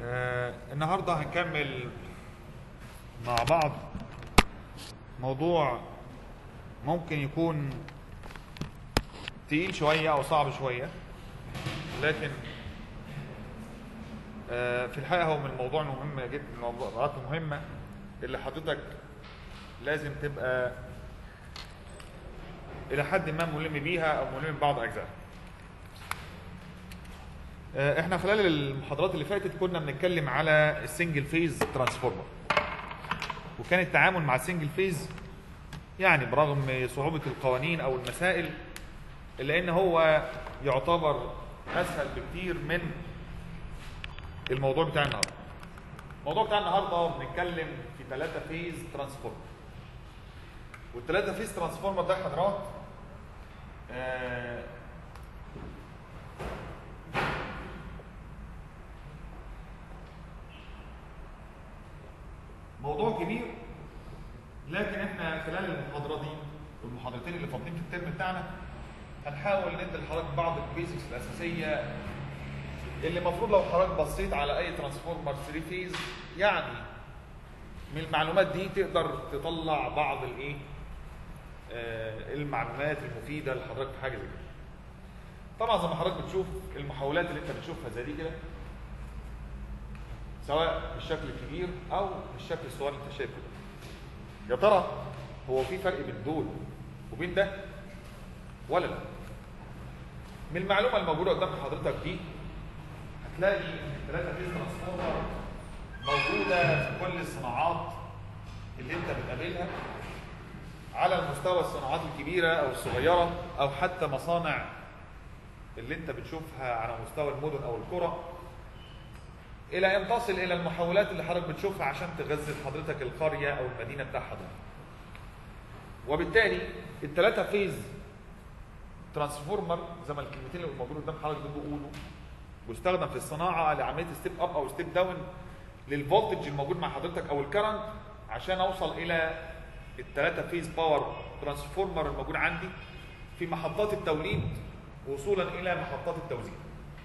آه النهارده هنكمل مع بعض موضوع ممكن يكون تقيل شويه او صعب شويه لكن آه في الحقيقه هو من الموضوع المهم جدا من الموضوعات المهمه اللي حضرتك لازم تبقى الى حد ما ملم بيها او ملم ببعض اجزائها آه، احنا خلال المحاضرات اللي فاتت كنا بنتكلم على السنجل فيز ترانسفورمر وكان التعامل مع السنجل فيز يعني برغم صعوبة القوانين او المسائل الا ان هو يعتبر اسهل بكتير من الموضوع بتاع النهارده الموضوع بتاع النهارده بنتكلم في ثلاثة فيز ترانسفورمر والثلاثة فيز ترانسفورمر ده حضرات آه موضوع كبير لكن احنا خلال المحاضره دي والمحاضرتين اللي فاضلين في الترم بتاعنا هنحاول ندي لحضرتك بعض البيزكس الاساسيه اللي المفروض لو حضرتك بصيت على اي ترانسفورمر 3 فيز يعني من المعلومات دي تقدر تطلع بعض الايه آه المعلومات المفيده لحضرتك في حاجه زي كده طبعا زي ما حضرتك بتشوف المحاولات اللي انت بتشوفها زي دي كده سواء بالشكل الكبير او بالشكل الصغير اللي انت شايفه ده يا ترى هو في فرق بين دول وبين ده ولا لا من المعلومه الموجوده قدام حضرتك دي هتلاقي ان الثلاثه فيز ترانسفورمر موجوده في كل الصناعات اللي انت بتقابلها على مستوى الصناعات الكبيره او الصغيره او حتى مصانع اللي انت بتشوفها على مستوى المدن او القرى الى ان تصل الى المحاولات اللي حضرتك بتشوفها عشان تغذي حضرتك القريه او المدينه بتاع حضرتك. وبالتالي الثلاثه فيز ترانسفورمر زي ما الكلمتين اللي موجودين قدام حضرتك دول بيقولوا بيستخدم في الصناعه لعمليه ستيب اب او ستيب داون للفولتج الموجود مع حضرتك او الكرنت عشان اوصل الى الثلاثه فيز باور ترانسفورمر الموجود عندي في محطات التوليد وصولا الى محطات التوزيع.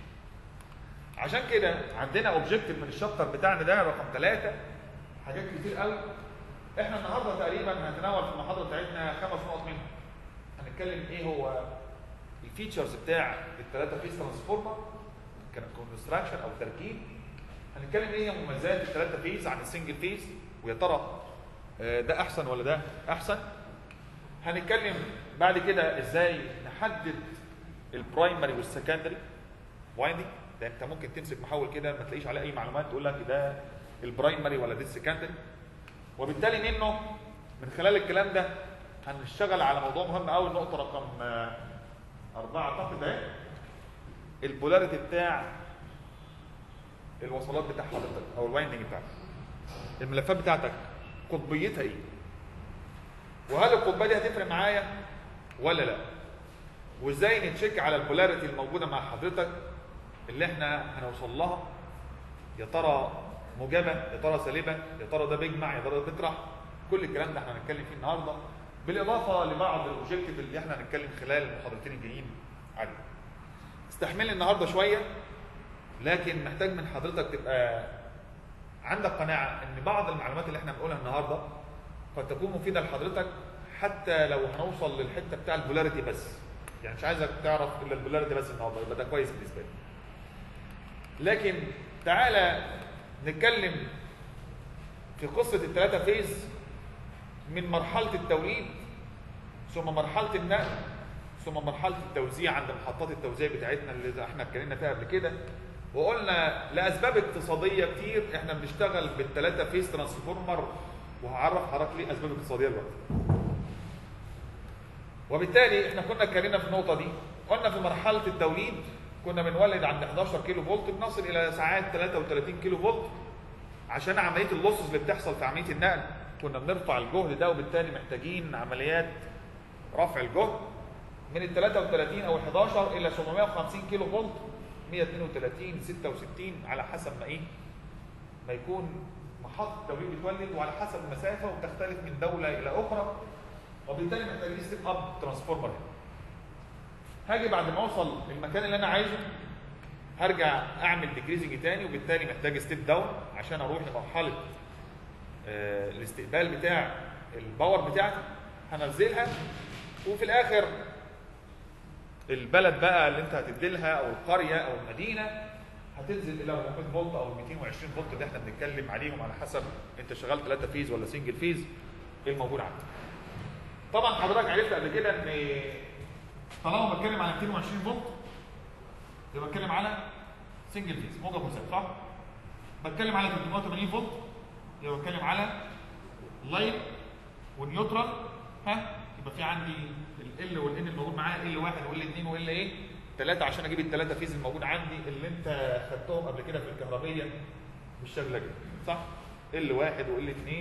عشان كده عندنا اوبجيكتيف من الشابتر بتاعنا ده رقم ثلاثة حاجات كتير قوي احنا النهارده تقريبا هنتناول في المحاضره بتاعتنا خمس نقط منها هنتكلم ايه هو الفيتشرز بتاع الثلاثه فيز ترانسفورمر كان كونستراكشن او تركيب هنتكلم ايه هي مميزات الثلاثه فيز عن السنجل فيز ويا ترى ده احسن ولا ده احسن هنتكلم بعد كده ازاي نحدد البرايمري والسكندري وايندنج ده انت ممكن تمسك محول كده ما تلاقيش عليه اي معلومات تقول لك ده البرايمري ولا ده السكندري وبالتالي منه من خلال الكلام ده هنشتغل على موضوع مهم قوي النقطه رقم أربعة أعتقد اهي البولاريتي بتاع الوصلات بتاع حضرتك أو الوايندنج بتاعتك الملفات بتاعتك قطبيتها إيه؟ وهل القطبية دي هتفرق معايا ولا لا؟ وإزاي نتشيك على البولاريتي الموجودة مع حضرتك اللي احنا هنوصل لها يا ترى موجبه يا ترى سالبه يا ترى ده بيجمع يا ترى ده بيطرح كل الكلام ده احنا هنتكلم فيه النهارده بالاضافه لبعض الاوبجيكتيف اللي احنا هنتكلم خلال المحاضرتين الجايين عليه. استحملني النهارده شويه لكن محتاج من حضرتك تبقى عندك قناعه ان بعض المعلومات اللي احنا بنقولها النهارده قد تكون مفيده لحضرتك حتى لو هنوصل للحته بتاع البولاريتي بس يعني مش عايزك تعرف الا البولاريتي بس النهارده يبقى ده كويس بالنسبه لي. لكن تعالى نتكلم في قصة الثلاثة فيز من مرحلة التوليد ثم مرحلة النقل ثم مرحلة التوزيع عند محطات التوزيع بتاعتنا اللي احنا اتكلمنا فيها قبل كده وقلنا لأسباب اقتصادية كتير احنا بنشتغل بالثلاثة فيز ترانسفورمر وهعرف حضرتك ليه أسباب اقتصادية دلوقتي. وبالتالي احنا كنا اتكلمنا في النقطة دي قلنا في مرحلة التوليد كنا بنولد عند 11 كيلو فولت بنصل الى ساعات 33 كيلو فولت عشان عمليه اللوسز اللي بتحصل في عمليه النقل كنا بنرفع الجهد ده وبالتالي محتاجين عمليات رفع الجهد من ال 33 او ال 11 الى 750 كيلو فولت 132 66 على حسب ما ايه ما يكون محطه التوليد بتولد وعلى حسب المسافه وتختلف من دوله الى اخرى وبالتالي محتاجين ستيب اب ترانسفورمر هنا هاجي بعد ما اوصل للمكان اللي انا عايزه هرجع اعمل ديكريزنج تاني وبالتالي محتاج ستيب داون عشان اروح لمرحله آه، الاستقبال بتاع الباور بتاعتي هنزلها وفي الاخر البلد بقى اللي انت هتديلها او القريه او المدينه هتنزل الى 400 فولت او 220 فولت اللي احنا بنتكلم عليهم على حسب انت شغال 3 فيز ولا سنجل فيز ايه الموجود عندك. طبعا حضرتك عرفت قبل كده ان طالما بتكلم على 220 فولت يبقى بتكلم على سنجل فيز موجب مساب صح؟ بتكلم على 380 فولت يبقى بتكلم على لاين والنيوترال ها يبقى في عندي ال والان الموجود معايا ال 1 وال 2 وال ايه؟ 3 عشان اجيب الثلاثه فيز الموجود عندي اللي انت خدتهم قبل كده في الكهربيه بالشكل كده صح؟ ال 1 وال 2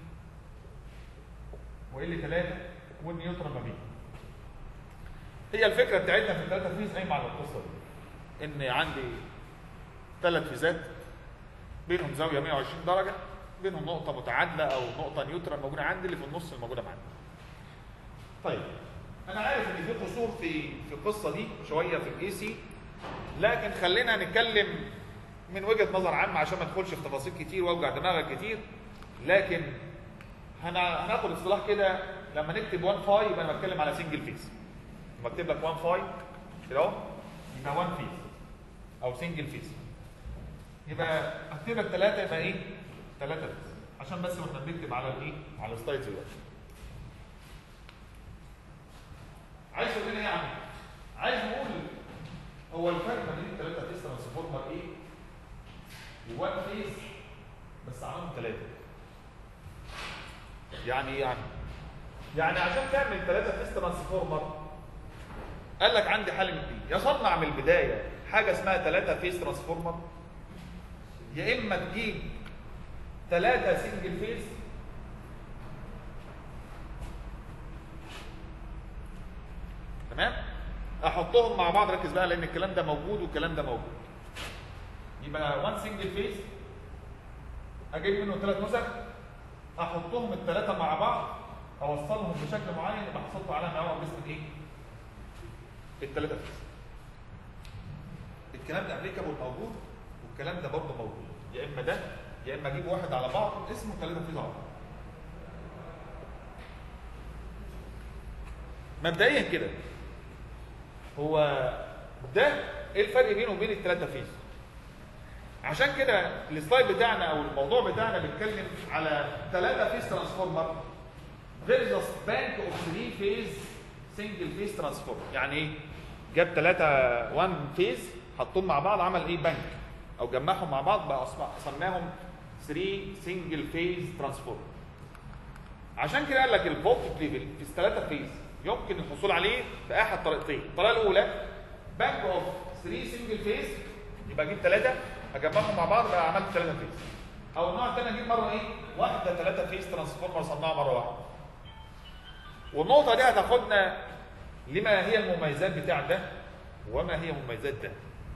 وال 3 والنيوترال ما بينهم. هي الفكره بتاعتنا في الثلاثه فيز قايمه على القصه دي. ان عندي ثلاث فيزات بينهم زاويه 120 درجه بينهم نقطه متعادله او نقطه نيوترال موجوده عندي اللي في النص الموجوده معانا. طيب انا عارف ان في قصور في في القصه دي شويه في الاي سي لكن خلينا نتكلم من وجهه نظر عامه عشان ما ندخلش في تفاصيل كتير واوجع دماغك كتير لكن هنا هناخد اصطلاح كده لما نكتب 1 فاي يبقى انا بتكلم على سنجل فيز لما اكتب لك 1 فاي كده اهو يبقى 1 فيز او سنجل فيز يبقى اكتب لك ثلاثه يبقى ايه؟ ثلاثه فيز عشان بس واحنا بنكتب على الايه؟ على السلايدز دلوقتي عايز تقول لنا ايه يا عم؟ عايز نقول هو الفرق ما بين الثلاثه فيز ترانسفورمر ايه؟ وان فيز بس عملهم ثلاثه. يعني ايه يعني؟ يعني عشان تعمل ثلاثه فيز ترانسفورمر قال لك عندي حل من اثنين يا صنع من البدايه حاجه اسمها ثلاثه فيز ترانسفورمر يا اما تجيب ثلاثه سنجل فيز تمام احطهم مع بعض ركز بقى لان الكلام ده موجود والكلام ده موجود يبقى وان سنجل فيز اجيب منه ثلاث نسخ احطهم الثلاثه مع بعض اوصلهم بشكل معين يبقى حصلت على معيار باسم ايه الثلاثه فيز الكلام ده ابليكابل موجود والكلام ده برضه موجود يا اما ده يا اما اجيب واحد على بعض اسمه ثلاثه فيز على بعض مبدئيا كده هو ده ايه الفرق بينه وبين الثلاثه فيز عشان كده السلايد بتاعنا او الموضوع بتاعنا بيتكلم على ثلاثه فيز ترانسفورمر فيرسس بانك اوف 3 فيز سنجل فيز ترانسفورمر يعني ايه جاب ثلاثه 1 فيز حطهم مع بعض عمل ايه بنك او جمعهم مع بعض بقى أصبح- سماهم 3 سنجل فيز ترانسفورمر عشان كده قال لك الفولت ليفل في الثلاثه فيز يمكن الحصول عليه في احد طريقتين الطريقه الاولى بانك اوف 3 سنجل فيز يبقى اجيب ثلاثه اجمعهم مع بعض بقى عملت ثلاثه فيز او النوع الثاني اجيب مره ايه واحده ثلاثه فيز ترانسفورمر صنعها مره واحده والنقطه دي هتاخدنا لما هي المميزات بتاع ده وما هي مميزات ده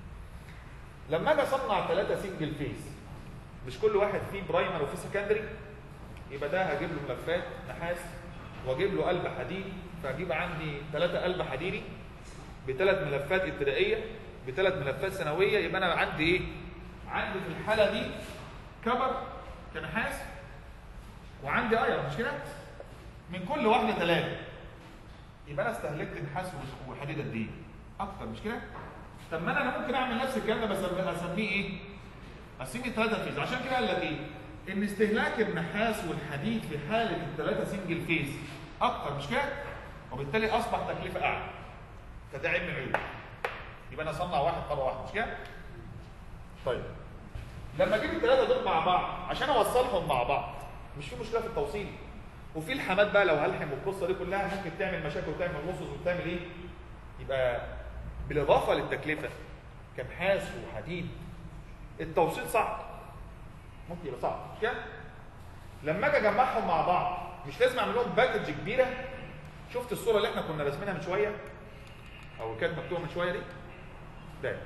لما اجي اصنع ثلاثه سنجل فيز مش كل واحد فيه برايمر وفيه سكندري يبقى ده هجيب له ملفات نحاس واجيب له قلب حديد فاجيب عندي ثلاثه قلب حديدي بثلاث ملفات ابتدائيه بثلاث ملفات ثانويه يبقى انا عندي ايه؟ عندي في الحاله دي كبر كنحاس وعندي ايرون مش كده؟ من كل واحده ثلاثه يبقى انا استهلكت نحاس وحديد قد ايه؟ اكتر مش كده؟ طب ما انا أنا ممكن اعمل نفس الكلام ده بس اسميه ايه؟ اسميه ثلاثه فيز عشان كده قال لك ايه؟ ان استهلاك النحاس والحديد في حاله الثلاثه سنجل فيز اكتر مش كده؟ وبالتالي اصبح تكلفه اعلى فده علم العيوب يبقى انا اصنع واحد مره واحده مش كده؟ طيب لما اجيب الثلاثه دول مع بعض عشان اوصلهم مع بعض مش في مشكله في التوصيل وفي الحمات بقى لو هلحم القصه دي كلها ممكن تعمل مشاكل وتعمل لصص وتعمل ايه؟ يبقى بالاضافه للتكلفه كنحاس وحديد التوصيل صعب ممكن يبقى صعب مش كده؟ لما اجي اجمعهم مع بعض مش لازم اعمل لهم باكج كبيره شفت الصوره اللي احنا كنا راسمينها من شويه او كانت مكتوبه من شويه دي ده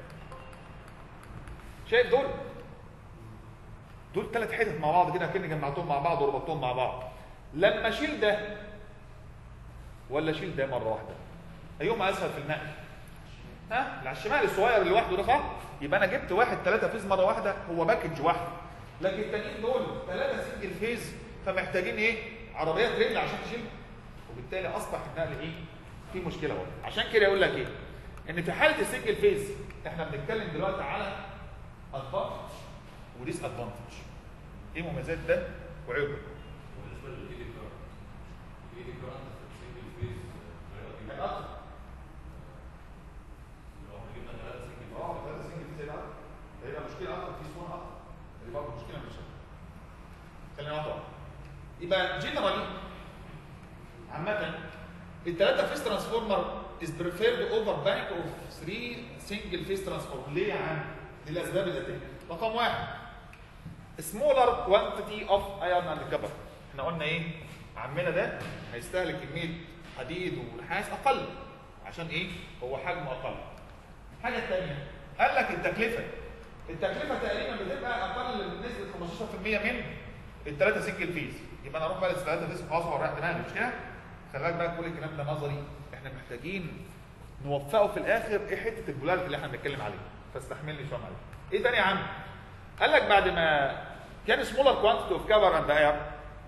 شايف دول دول ثلاث حتت مع بعض كده كاني جمعتهم مع بعض وربطتهم مع بعض لما اشيل ده ولا اشيل ده مره واحده ايهما اسهل في النقل ها اللي على الشمال الصغير اللي لوحده ده صح يبقى انا جبت واحد ثلاثه فيز مره واحده هو باكج واحده لكن التانيين دول ثلاثه سنجل فيز فمحتاجين ايه عربيه تريل عشان تشيلهم وبالتالي اصبح النقل ايه في مشكله برضه عشان كده يقول لك ايه ان في حاله السنجل فيز احنا بنتكلم دلوقتي على ادفانتج وديس ادفانتج ايه مميزات ده وعيوبه بالنسبه للايدي كارت الايدي كارت في السنجل فيز يعني اكتر لو احنا جبنا ثلاثه سنجل اه ثلاثه سنجل فيز هيبقى اكتر هيبقى مشكله اكتر في سكون اكتر دي برضه مشكله مش خلينا نقطع يبقى جنرالي عامة الثلاثة فيس ترانسفورمر is preferred over bank of three single phase transformer ليه يا عم؟ للأسباب الآتية رقم واحد smaller quantity of iron and copper احنا قلنا ايه؟ عمنا ده هيستهلك كمية حديد ونحاس أقل عشان ايه؟ هو حجمه أقل الحاجة الثانية قال لك التكلفة التكلفة تقريبا بتبقى أقل بنسبة 15% من الثلاثة سنجل فيز يبقى انا اروح بقى للثلاثة فيز خلاص ورايح دماغي مش كده؟ خلي بالك بقى كل الكلام ده نظري احنا محتاجين نوفقه في الاخر ايه حته البولاريتي اللي احنا بنتكلم عليه فاستحملني شويه معلش ايه تاني يا عم قال لك بعد ما كان سمولر كوانتيتي اوف كفر اند اير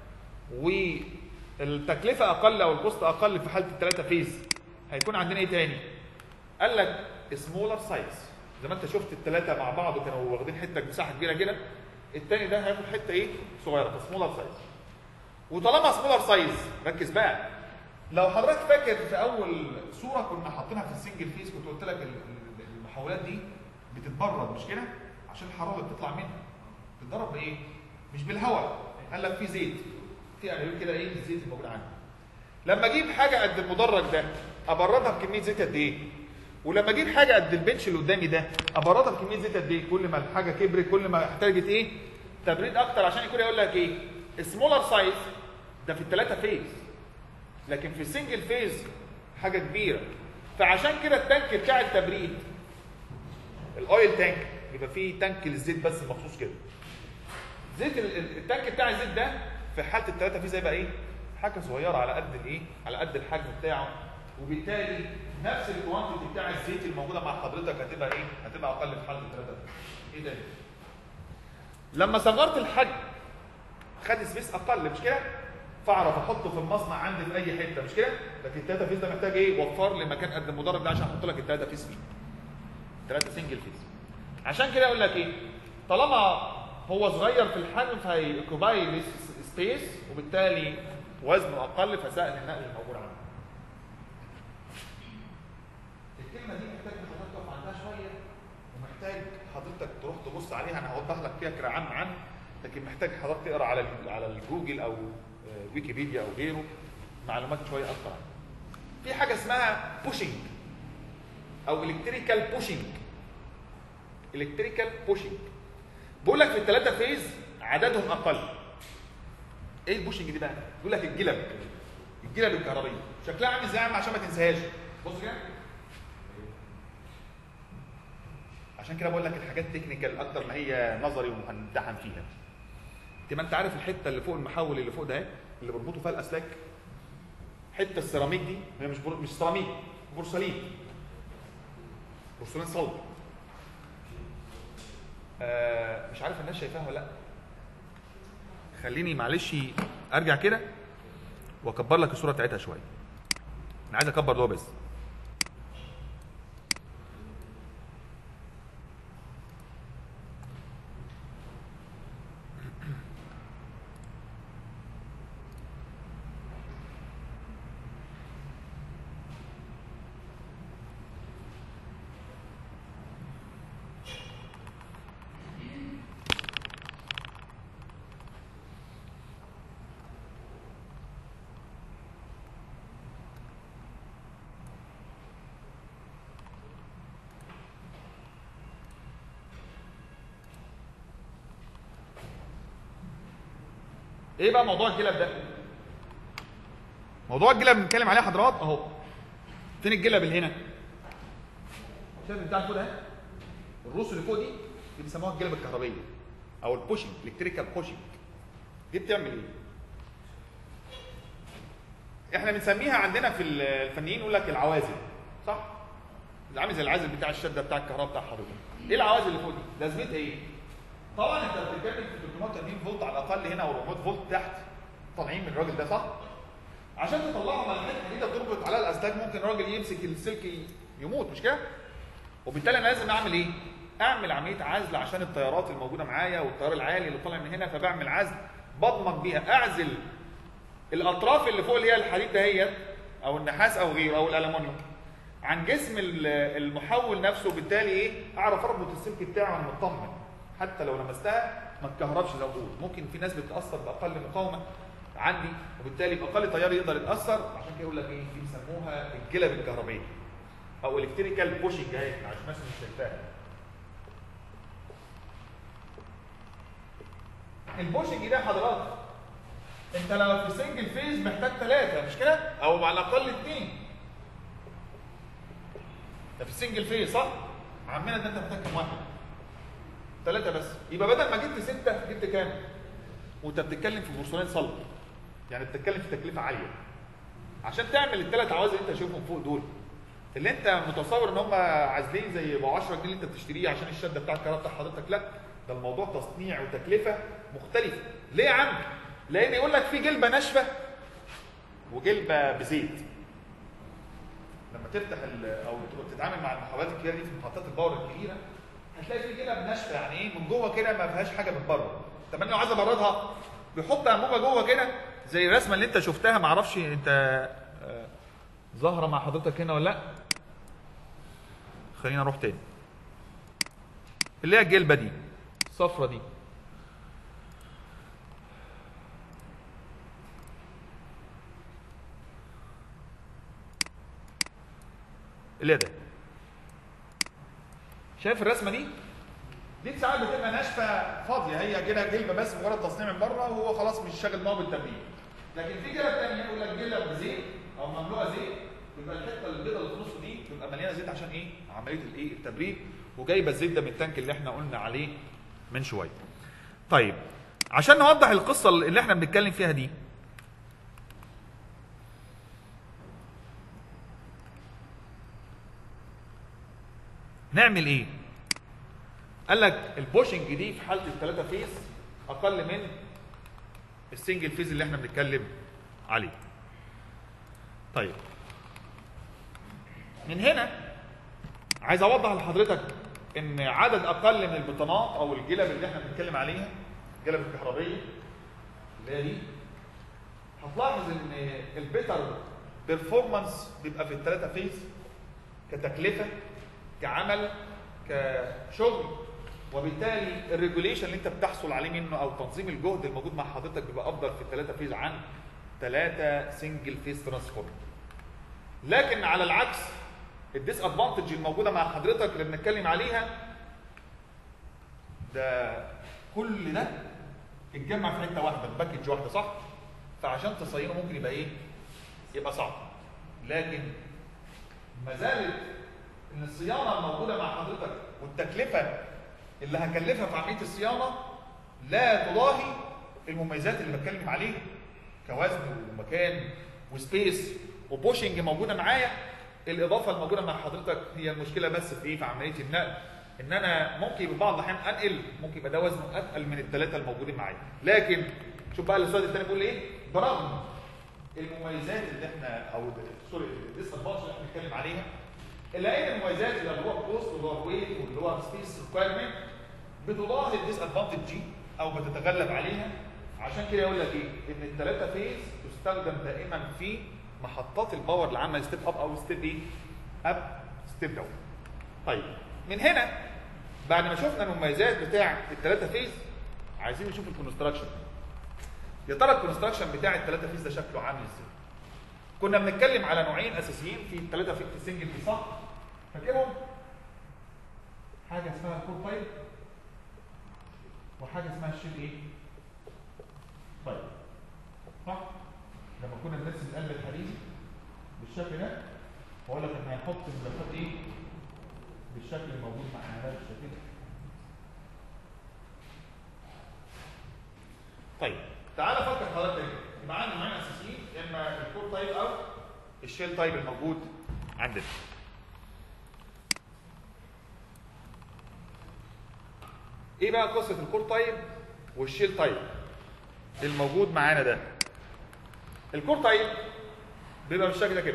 والتكلفه اقل او الكوست اقل في حاله الثلاثه فيز هيكون عندنا ايه تاني قال لك سمولر سايز زي ما انت شفت الثلاثه مع بعض كانوا واخدين حته مساحه كبيره كده الثاني ده هياخد حته ايه صغيره سمولر سايز وطالما سمولر سايز ركز بقى لو حضرتك فاكر في اول صوره كنا حاطينها في السنجل فيس كنت قلت لك ال- ال- المحولات دي بتتبرد مش كده عشان الحراره اللي بتطلع منها بتتضرب بايه مش بالهواء قال لك في زيت في انابيب كده ايه الزيت الموجود عندي لما اجيب حاجه قد المدرج ده ابردها بكميه زيت قد ايه ولما اجيب حاجه قد البنش اللي قدامي ده ابردها بكميه زيت قد ايه كل ما الحاجه كبرت كل ما احتاجت ايه تبريد اكتر عشان يكون يقول لك ايه سمولر سايز ده في الثلاثه فيز لكن في السنجل فيز حاجه كبيره فعشان كده التانك بتاع التبريد الاويل تانك بيبقى فيه تانك للزيت بس مخصوص كده زيت ال- ال- التانك بتاع الزيت ده في حاله الثلاثه فيز هيبقى ايه حاجه صغيره على قد الايه على قد الحجم بتاعه وبالتالي نفس الكوانتيتي بتاع الزيت الموجوده مع حضرتك هتبقى ايه هتبقى اقل في حاله الثلاثه ايه ده لما صغرت الحجم خد سبيس اقل مش كده فاعرف احطه في المصنع عندي في اي حته مش كده لكن الثلاثه فيز ده محتاج ايه وفر لي مكان قد المدرج ده عشان احط لك الثلاثه فيز فيه ثلاثه سنجل فيز عشان كده اقول لك ايه طالما هو صغير في الحجم فهيكوباي سبيس وبالتالي وزنه اقل فسائل النقل الموجود عنده الكلمه دي محتاج ان حضرتك تقف عندها شويه ومحتاج حضرتك تروح تبص عليها انا هوضح لك فيها كده عام عام لكن محتاج حضرتك تقرا على ال- على الجوجل او آه، ويكيبيديا او غيره معلومات شويه اكتر عنها. في حاجه اسمها بوشنج او الكتريكال بوشنج الكتريكال بوشنج بقول لك في الثلاثه فيز عددهم اقل ايه البوشنج دي بقى بيقول لك الجلب الجلب الكهربيه شكلها عامل ازاي يا عم عشان ما تنساهاش بص كده عشان كده بقول لك الحاجات تكنيكال اكتر ما هي نظري وهنمتحن فيها انت ما انت عارف الحته اللي فوق المحول اللي فوق ده اهي، اللي بيربطوا فيها الاسلاك حته السيراميك دي هي مش بر... مش سيراميك بورسلين بورسلين صلب آه مش عارف الناس شايفاها ولا لا خليني معلش ارجع كده واكبر لك الصوره بتاعتها شويه انا عايز اكبر ده بس ايه بقى موضوع الجلب ده موضوع الجلب اللي بنتكلم عليه حضرات اهو فين الجلب اللي هنا شايف بتاع فوق ده الروس اللي فوق دي دي بيسموها الجلب الكهربيه او البوشنج الكتريكال بوشنج دي بتعمل ايه احنا بنسميها عندنا في الفنيين يقول لك العوازل صح اللي عامل زي العازل بتاع الشده بتاع الكهرباء بتاع حضرتك ايه العوازل اللي فوق دي لازمتها ايه طبعا انت بتتكلم في 380 فولت على الاقل هنا او 400 فولت تحت طالعين من الراجل ده صح عشان تطلعهم على الحته دي تربط على الاسلاك ممكن الراجل يمسك السلك ي- يموت مش كده وبالتالي انا لازم اعمل ايه اعمل عمليه عزل عشان التيارات الموجوده معايا والتيار العالي اللي طالع من هنا فبعمل عزل بضمن بيها اعزل الاطراف اللي فوق اللي هي الحديد دهيت او النحاس او غيره او الالومنيوم عن جسم ال- المحول نفسه وبالتالي ايه اعرف اربط السلك بتاعه وانا مطمن حتى لو لمستها ما تكهربش زي ما بقول ممكن في ناس بتتاثر باقل مقاومه عندي وبالتالي باقل تيار يقدر يتاثر عشان كده يقول لك ايه بيسموها الجلب الكهربيه او الكتريكال بوشنج اهي عشان الناس مش شايفاها البوشنج ده حضرتك انت لو في سنجل فيز محتاج ثلاثه مش كده او على الاقل اثنين ده في سنجل فيز صح عمنا ده انت محتاج كام واحد ثلاثه بس يبقى بدل ما جبت سته جبت كام وانت بتتكلم في بورسلين صلب يعني بتتكلم في تكلفه عاليه عشان تعمل الثلاث عوازل اللي انت شايفهم فوق دول اللي انت متصور ان هم عازلين زي ابو 10 جنيه اللي انت بتشتريه عشان الشده بتاع الكهرباء بتاع حضرتك لا ده الموضوع تصنيع وتكلفه مختلفه ليه يا عم لان يقول لك في جلبه ناشفه وجلبه بزيت لما تفتح ال- او تتعامل مع المحاولات الكبيره دي في محطات الباور الكبيره هتلاقي في جلب ناشفه يعني ايه من جوه كده ما فيهاش حاجه من بره طب انا لو عايز ابردها بيحط انبوبه جوه كده زي الرسمه اللي انت شفتها ما اعرفش انت آه، ظاهره مع حضرتك هنا ولا لا خلينا نروح تاني اللي هي الجلبه دي الصفرة دي اللي هي ده شايف الرسمه دي دي ساعات بتبقى ناشفه فاضيه هي كده جلبه بس مجرد تصنيع من بره وهو خلاص مش شاغل دماغه بالتبريد لكن في جلب تانية يقول لك جلب بزيت او مملوءه زيت يبقى الحته البيضاء اللي في النص دي تبقى مليانه زيت عشان ايه عمليه الايه التبريد وجايبه الزيت ده من التانك اللي احنا قلنا عليه من شويه طيب عشان نوضح القصه اللي احنا بنتكلم فيها دي نعمل ايه قال لك البوشنج دي في حاله الثلاثه فيز اقل من السنجل فيز اللي احنا بنتكلم عليه طيب من هنا عايز اوضح لحضرتك ان عدد اقل من البطانات او الجلب اللي احنا بنتكلم عليها الجلب الكهربيه اللي هي دي هتلاحظ ان البيتر بيرفورمانس بيبقى في الثلاثه فيز كتكلفه كعمل كشغل وبالتالي الريجوليشن اللي انت بتحصل عليه منه او تنظيم الجهد الموجود مع حضرتك بيبقى افضل في الثلاثه فيز عن ثلاثه سنجل فيز ترانسفورم لكن على العكس الديس ادفانتج الموجوده مع حضرتك اللي بنتكلم عليها ده كل ده اتجمع في حته واحده في باكج واحده صح؟ فعشان تصينه ممكن يبقى ايه؟ يبقى صعب لكن ما زالت ان الصيانه الموجوده مع حضرتك والتكلفه اللي هكلفها في عمليه الصيانه لا تضاهي المميزات اللي بتكلم عليها كوزن ومكان وسبيس وبوشنج موجوده معايا الاضافه الموجوده مع حضرتك هي المشكله بس في ايه في عمليه النقل ان انا ممكن يبقى بعض الاحيان انقل ممكن يبقى ده وزنه اتقل من الثلاثه الموجودين معايا لكن شوف بقى السؤال الثاني بيقول ايه برغم المميزات اللي احنا او سوري الديس اللي احنا بنتكلم عليها الا ان المميزات اللي هو كوست واللي هو ويت واللي هو سبيس ريكوايرمنت بتضاهي الديس ادفانتج دي او بتتغلب عليها عشان كده يقول لك ايه ان الثلاثه فيز تستخدم دائما في محطات الباور اللي عامله ستيب اب او ستيب ايه اب ستيب داون طيب من هنا بعد ما شفنا المميزات بتاع الثلاثه فيز عايزين نشوف الكونستراكشن يا ترى الكونستراكشن بتاع الثلاثه فيز ده شكله عامل ازاي كنا بنتكلم على نوعين اساسيين في الثلاثه في السنجل في صح فاكرهم حاجه اسمها الكور بايب وحاجه اسمها الشيل ايه طيب صح لما كنا بنرسم القلب الحديد بالشكل ده واقول لك احنا هنحط ملفات ايه بالشكل الموجود معانا ده بالشكل ده طيب تعال فكر حضرتك يبقى عندي نوعين اساسيين يا اما الكور تايب او الشيل تايب الموجود عندنا ايه بقى قصه الكور تايب والشيل تايب الموجود معانا ده الكور تايب بيبقى بالشكل ده كده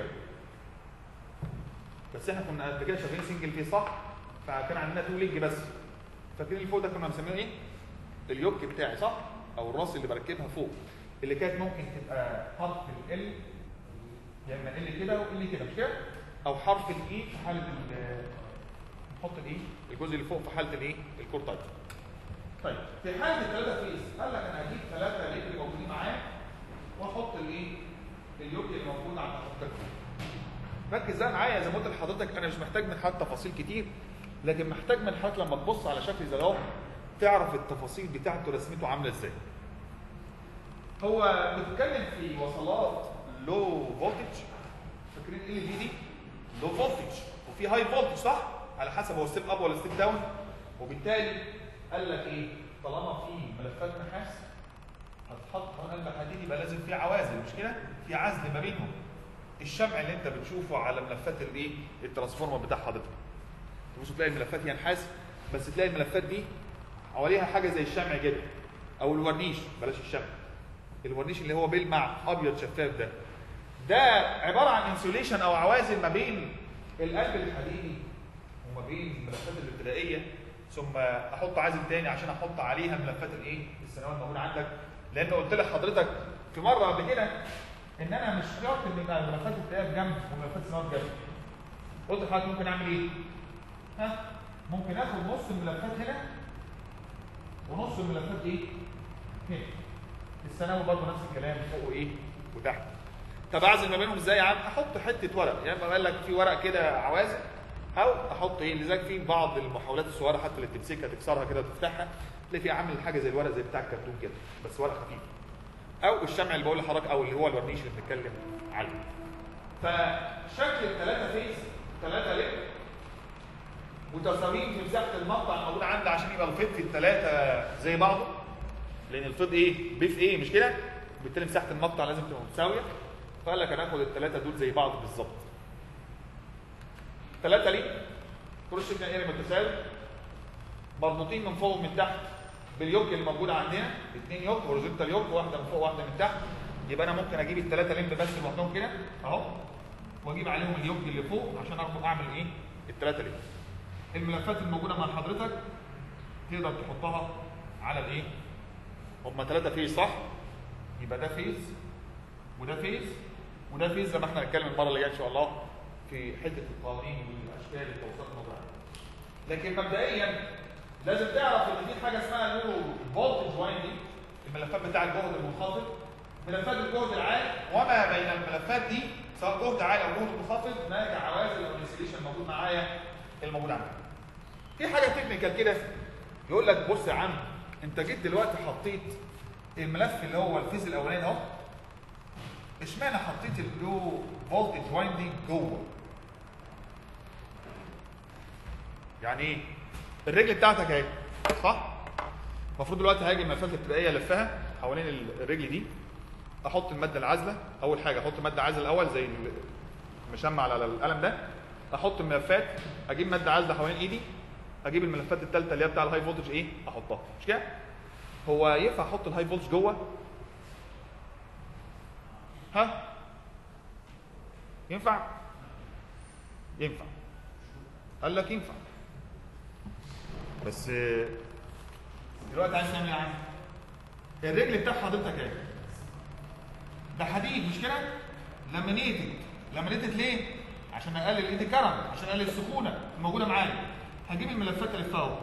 بس احنا كنا قبل كده شغالين سنجل فيه صح فكان عندنا تو ليج بس فاكرين اللي فوق ده كنا مسمينه ايه اليوك بتاعي صح او الراس اللي بركبها فوق اللي كانت ممكن تبقى حرف ال يا اما ال كده وال كده مش كده او حرف الاي في حاله ال- نحط الايه الجزء اللي فوق في حاله الايه الكور تايب طيب في حاله الثلاثه فيس قال لك انا هجيب ثلاثه ليج اللي موجودين معايا واحط الايه اليوك اللي موجود على حضرتك ركز بقى معايا زي ما قلت لحضرتك انا مش محتاج من حضرتك تفاصيل كتير لكن محتاج من حضرتك لما تبص على شكل زي ده تعرف التفاصيل بتاعته رسمته عامله ازاي هو بيتكلم في وصلات لو فولتج فاكرين ايه اللي دي لو فولتج وفي هاي فولتج صح على حسب هو ستيب اب ولا ستيب داون وبالتالي قال لك ايه طالما في ملفات نحاس هتحط هون قلب حديد يبقى لازم في عوازل مش كده في عزل ما بينهم الشمع اللي انت بتشوفه على ملفات الايه الترانسفورمر بتاع حضرتك تبص تلاقي الملفات هي نحاس بس تلاقي الملفات دي حواليها حاجه زي الشمع كده او الورنيش بلاش الشمع الورنيش اللي هو بيلمع ابيض شفاف ده ده عباره عن انسوليشن او عوازل ما بين القلب الحديدي وما بين الملفات الابتدائيه ثم احط عازل تاني عشان احط عليها ملفات الايه الثانويه الموجوده عندك لان قلت لحضرتك في مره قبل كده ان انا مش شرط ان يبقى الملفات الابتدائيه بجنب وملفات الثانويه بجنب قلت لحضرتك ممكن اعمل ايه؟ ها ممكن اخد نص الملفات هنا ونص الملفات ايه؟ هنا الثانوي برضه نفس الكلام فوق وايه؟ وتحت طب اعزل ما بينهم ازاي يا عم؟ احط حته ورق يا اما قال لك في ورق كده عوازل او احط ايه لذلك في بعض المحاولات الصغيره حتى اللي تمسكها تكسرها كده وتفتحها تلاقي فيها عامل حاجه زي الورق زي بتاع الكرتون كده بس ورق خفيف او الشمع اللي بقول لحضرتك او اللي هو الورنيش اللي بنتكلم عليه فشكل الثلاثه فيس ثلاثه ليه متساويين في مساحه المقطع الموجود عندي عشان يبقى الفيض في الثلاثه زي بعضه لان الفيض ايه بيف ايه مش كده بالتالي مساحه المقطع لازم تبقى متساويه فقال لك هناخد الثلاثه دول زي بعض بالظبط ثلاثه ليه كروس سيجنال اري متساوي مربوطين من فوق ومن تحت باليوك اللي موجود عندنا اثنين يوك هوريزونتال يوك واحده من فوق واحده من تحت يبقى انا ممكن اجيب الثلاثه لمب بس لوحدهم كده اهو واجيب عليهم اليوك اللي فوق عشان اعرف اعمل ايه الثلاثه لمب الملفات الموجوده مع حضرتك تقدر تحطها على الايه هم ثلاثه فيز صح يبقى ده فيز وده فيز وده فيز زي ما احنا هنتكلم المره اللي جايه ان شاء الله في حته القوانين والاشكال التوصيلات الموضوعيه لكن مبدئيا لازم تعرف ان في حاجه اسمها له فولتج وايندنج الملفات بتاع الجهد المنخفض ملفات الجهد العالي وما بين الملفات دي سواء جهد عالي او جهد منخفض هناك عوازل او انسليشن موجود معايا الموجود عندك. في حاجه تكنيكال كده يقول لك بص يا عم انت جيت دلوقتي حطيت الملف اللي هو الفيز الاولاني اهو اشمعنى حطيت اللو فولتج وايندنج جوه؟ يعني ايه؟ الرجل بتاعتك اهي صح؟ المفروض دلوقتي هاجي الملفات الابتدائيه الفها حوالين الرجل دي احط الماده العازله اول حاجه احط ماده عازله الاول زي المشمع على القلم ده احط الملفات اجيب ماده عازله حوالين ايدي اجيب الملفات الثالثه اللي هي بتاع الهاي فولتج ايه احطها مش كده هو ينفع احط الهاي فولتج جوه ها ينفع ينفع قال لك ينفع بس آه، دلوقتي عايز تعمل ايه يا عم الرجل بتاع حضرتك اهي ده حديد مش كده لامينيتد لامينيتد ليه عشان اقلل الايدي كرم عشان اقلل السخونه الموجوده معايا هجيب الملفات اللي فوق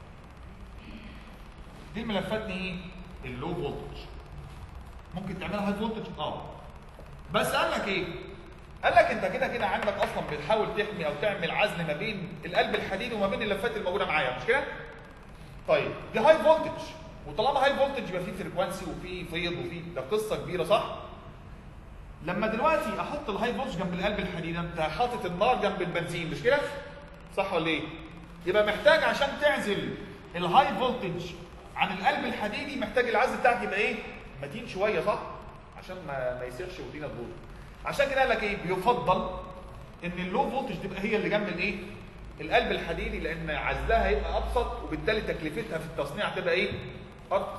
دي الملفات دي ايه اللو فولتج ممكن تعملها هاي فولتج اه بس قال لك ايه قال لك انت كده كده عندك اصلا بتحاول تحمي او تعمل عزل ما بين القلب الحديدي وما بين اللفات الموجوده معايا مش كده طيب دي هاي فولتج وطالما هاي فولتج يبقى في فريكوانسي وفي فيض وفي ده قصه كبيره صح لما دلوقتي احط الهاي فولتج جنب القلب الحديدي انت حاطط النار جنب البنزين مش كده صح ولا ايه يبقى محتاج عشان تعزل الهاي فولتج عن القلب الحديدي محتاج العزل بتاعك يبقى ايه متين شويه صح عشان ما ما يسيحش ودينا تبوظ عشان كده قال لك ايه بيفضل ان اللو فولتج تبقى هي اللي جنب الايه القلب الحديدي لان عزلها هيبقى ابسط وبالتالي تكلفتها في التصنيع هتبقى ايه ارخص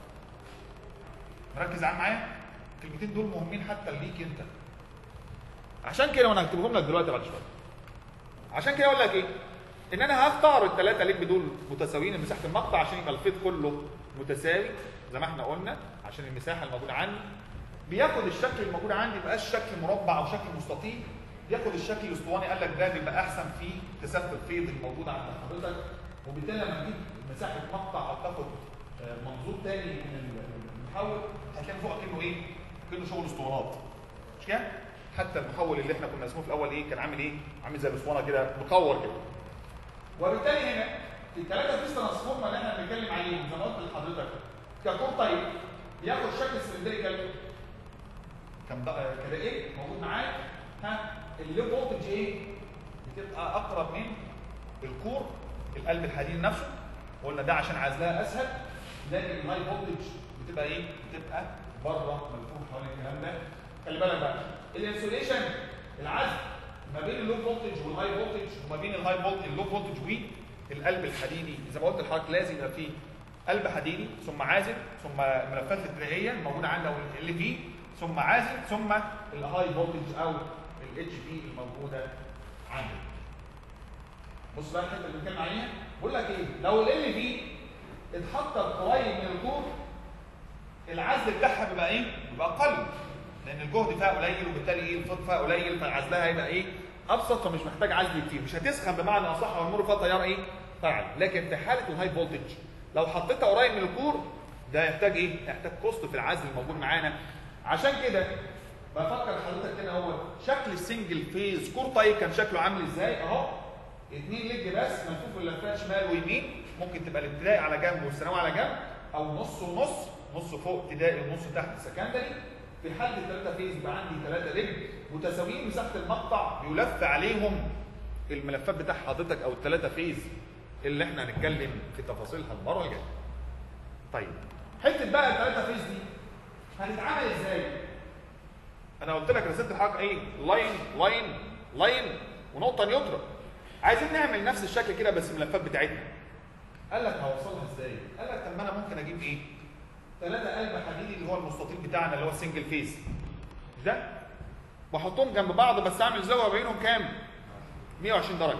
مركز عن معايا الكلمتين دول مهمين حتى ليك انت عشان كده وانا هكتبهم لك دلوقتي بعد شويه عشان كده اقول لك ايه ان انا هختار الثلاثه ليج دول متساويين مساحه المقطع عشان يبقى الفيض كله متساوي زي ما احنا قلنا عشان المساحه الموجوده عندي بياخد الشكل الموجود عندي يبقاش شكل مربع او شكل مستطيل ياخد الشكل الاسطواني قال لك ده بيبقى احسن في كثافه الفيض الموجود عند حضرتك وبالتالي لما تجيب مساحه مقطع او تاخد آه، منظور تاني من المحول هتلاقي فوق كأنه ايه؟ كأنه شغل اسطوانات مش كده؟ حتى المحول اللي احنا كنا اسمه في الاول ايه؟ كان عامل ايه؟ عامل زي الاسطوانه كده مكور كده وبالتالي هنا في الثلاثه فيس ترانسفورمر اللي احنا بنتكلم عليهم زي ما قلت لحضرتك ككور طيب بياخد شكل سلندريكال كان ده كده ايه موجود معاك ها اللو فولتج ايه بتبقى اقرب من الكور القلب الحديد نفسه قلنا ده عشان عزلها اسهل لكن الهاي فولتج بتبقى ايه بتبقى بره ملفوف حوالين الكلام ده خلي بالك بقى الانسوليشن العزل ما بين اللو فولتج والهاي فولتج وما بين الهاي فولتج اللو فولتج والقلب الحديدي زي ما قلت لحضرتك لازم يبقى فيه قلب حديدي ثم عازل ثم الملفات الابتدائيه الموجوده عندنا ال في ثم عازل ثم الهاي فولتج او الاتش بي الموجوده عندنا بص بقى الحته اللي بنتكلم عليها بقول لك ايه لو ال في اتحط قريب من الكور العزل بتاعها بيبقى ايه؟ بيبقى اقل لان الجهد فيها قليل وبالتالي ايه الفض فيها قليل فعزلها هيبقى ايه؟ ابسط فمش محتاج عزل كتير مش هتسخن بمعنى اصح والمر فيها تيار ايه؟ فعل لكن في حاله الهاي فولتج لو حطيتها قريب من الكور ده يحتاج ايه؟ يحتاج كوست في العزل الموجود معانا عشان كده بفكر حضرتك كده هو شكل السنجل فيز كور طيب كان شكله عامل ازاي؟ اهو اتنين ليج بس ملفوف اللفات شمال ويمين ممكن تبقى الابتدائي على جنب والثانوي على جنب او نص ونص نص فوق ابتدائي ونص تحت سكندري في حاله الثلاثه فيز يبقى عندي ثلاثه ليج متساويين مساحه المقطع بيلف عليهم الملفات بتاع حضرتك او الثلاثه فيز اللي احنا هنتكلم في تفاصيلها المره الجايه. طيب حته بقى الثلاثه فيز دي هتتعامل ازاي؟ انا قلت لك رسمت الحلقه ايه؟ لاين لاين لاين ونقطه نيوترال. عايزين نعمل نفس الشكل كده بس الملفات بتاعتنا. قال لك هوصلها ازاي؟ قال لك طب ما انا ممكن اجيب ايه؟ ثلاثة قلب حديدي اللي هو المستطيل بتاعنا اللي هو السنجل فيس. مش ده؟ واحطهم جنب بعض بس اعمل زاويه بينهم كام؟ 120 درجه.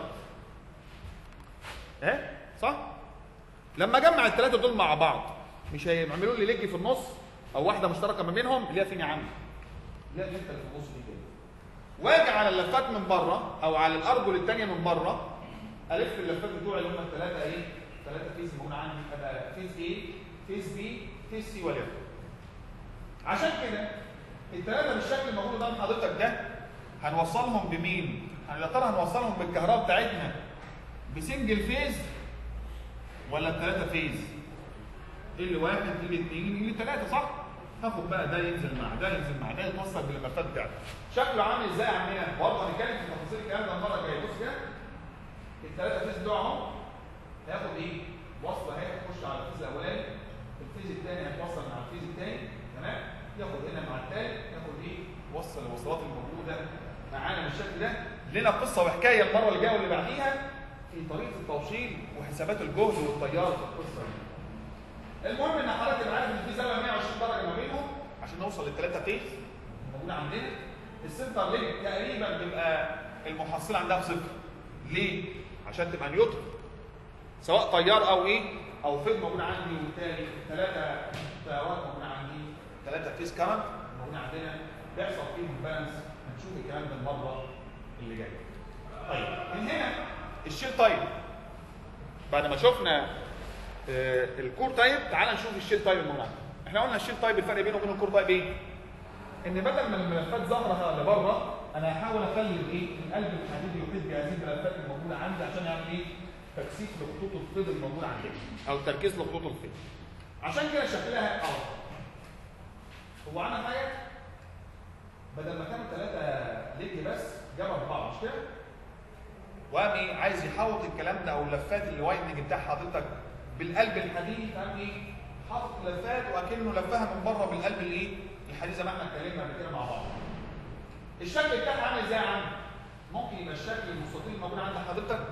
ايه؟ صح؟ لما اجمع الثلاثه دول مع بعض مش هيعملوا لي ليج في النص او واحده مشتركه ما بينهم اللي هي فين يا عم؟ لا انت اللي في النص دي كده. واجي على اللفات من بره او على الارجل الثانيه من بره الف اللفات بتوعي اللي هم الثلاثه ايه؟ ثلاثه فيز موجود عندي ابقى فيز A فيز B فيز سي وليكن. عشان كده الثلاثه بالشكل الموجود قدام حضرتك ده هنوصلهم بمين؟ يا ترى هنوصلهم بالكهرباء بتاعتنا بسنجل فيز ولا بثلاثه فيز؟ اللي واحد اللي اثنين اللي ثلاثه صح؟ تاخد بقى ده ينزل مع ده ينزل مع ده يتوصل بالملفات بتاعته. شكله عامل ازاي يا عمنا؟ برضه هنتكلم في تفاصيل الكلام ده المره الجايه بص كده الثلاثه فيز دول اهو هياخد ايه؟ وصله اهي هتخش على الفيز الاولاني الفيز الثاني هيتوصل مع الفيز الثاني تمام؟ ياخد هنا مع الثالث ياخد ايه؟ وصل الوصلات الموجوده معانا بالشكل ده لنا قصه وحكايه المره اللي جايه واللي بعديها في طريقه التوصيل وحسابات الجهد والتيار في القصه دي. المهم ان حضرتك تبقى عارف ان في زاويه 120 درجه ما بينهم عشان نوصل للثلاثه فيز موجوده عندنا السنتر ليج تقريبا بيبقى المحصله عندها بصفر ليه؟ عشان تبقى نيوترال سواء تيار او ايه او فيز موجود عندي وبالتالي ثلاثه تيارات موجوده عندي ثلاثه فيز كارنت موجودين عندنا بيحصل فيهم بالانس هنشوف الكلام ده المره اللي جايه. طيب من هنا الشيل تايب بعد ما شفنا آه الكور تايب تعال نشوف الشيل تايب الموجود عندنا. احنا قلنا الشيل تايب الفرق بينه وبين الكور تايب ايه؟ ان بدل ما الملفات ظاهره لبره انا هحاول اخلي الايه؟ القلب الحديدي يحيط بهذه الملفات الموجوده عندي عشان يعمل ايه؟ تكثيف لخطوط الفيض الموجوده عندنا او تركيز لخطوط الفيض. عشان كده شكلها اه هو عمل حاجه بدل ما كانوا ثلاثه ليج بس جاب اربعه مش كده؟ وقام ايه عايز يحوط الكلام ده او اللفات الوايدنج بتاع حضرتك بالقلب الحديدي فقام ايه حاطط لفات واكنه لفها من بره بالقلب الايه؟ الحديد زي ما احنا اتكلمنا قبل كده مع بعض. الشكل بتاعها عامل ازاي يا عم؟ ممكن يبقى الشكل المستطيل الموجود عند حضرتك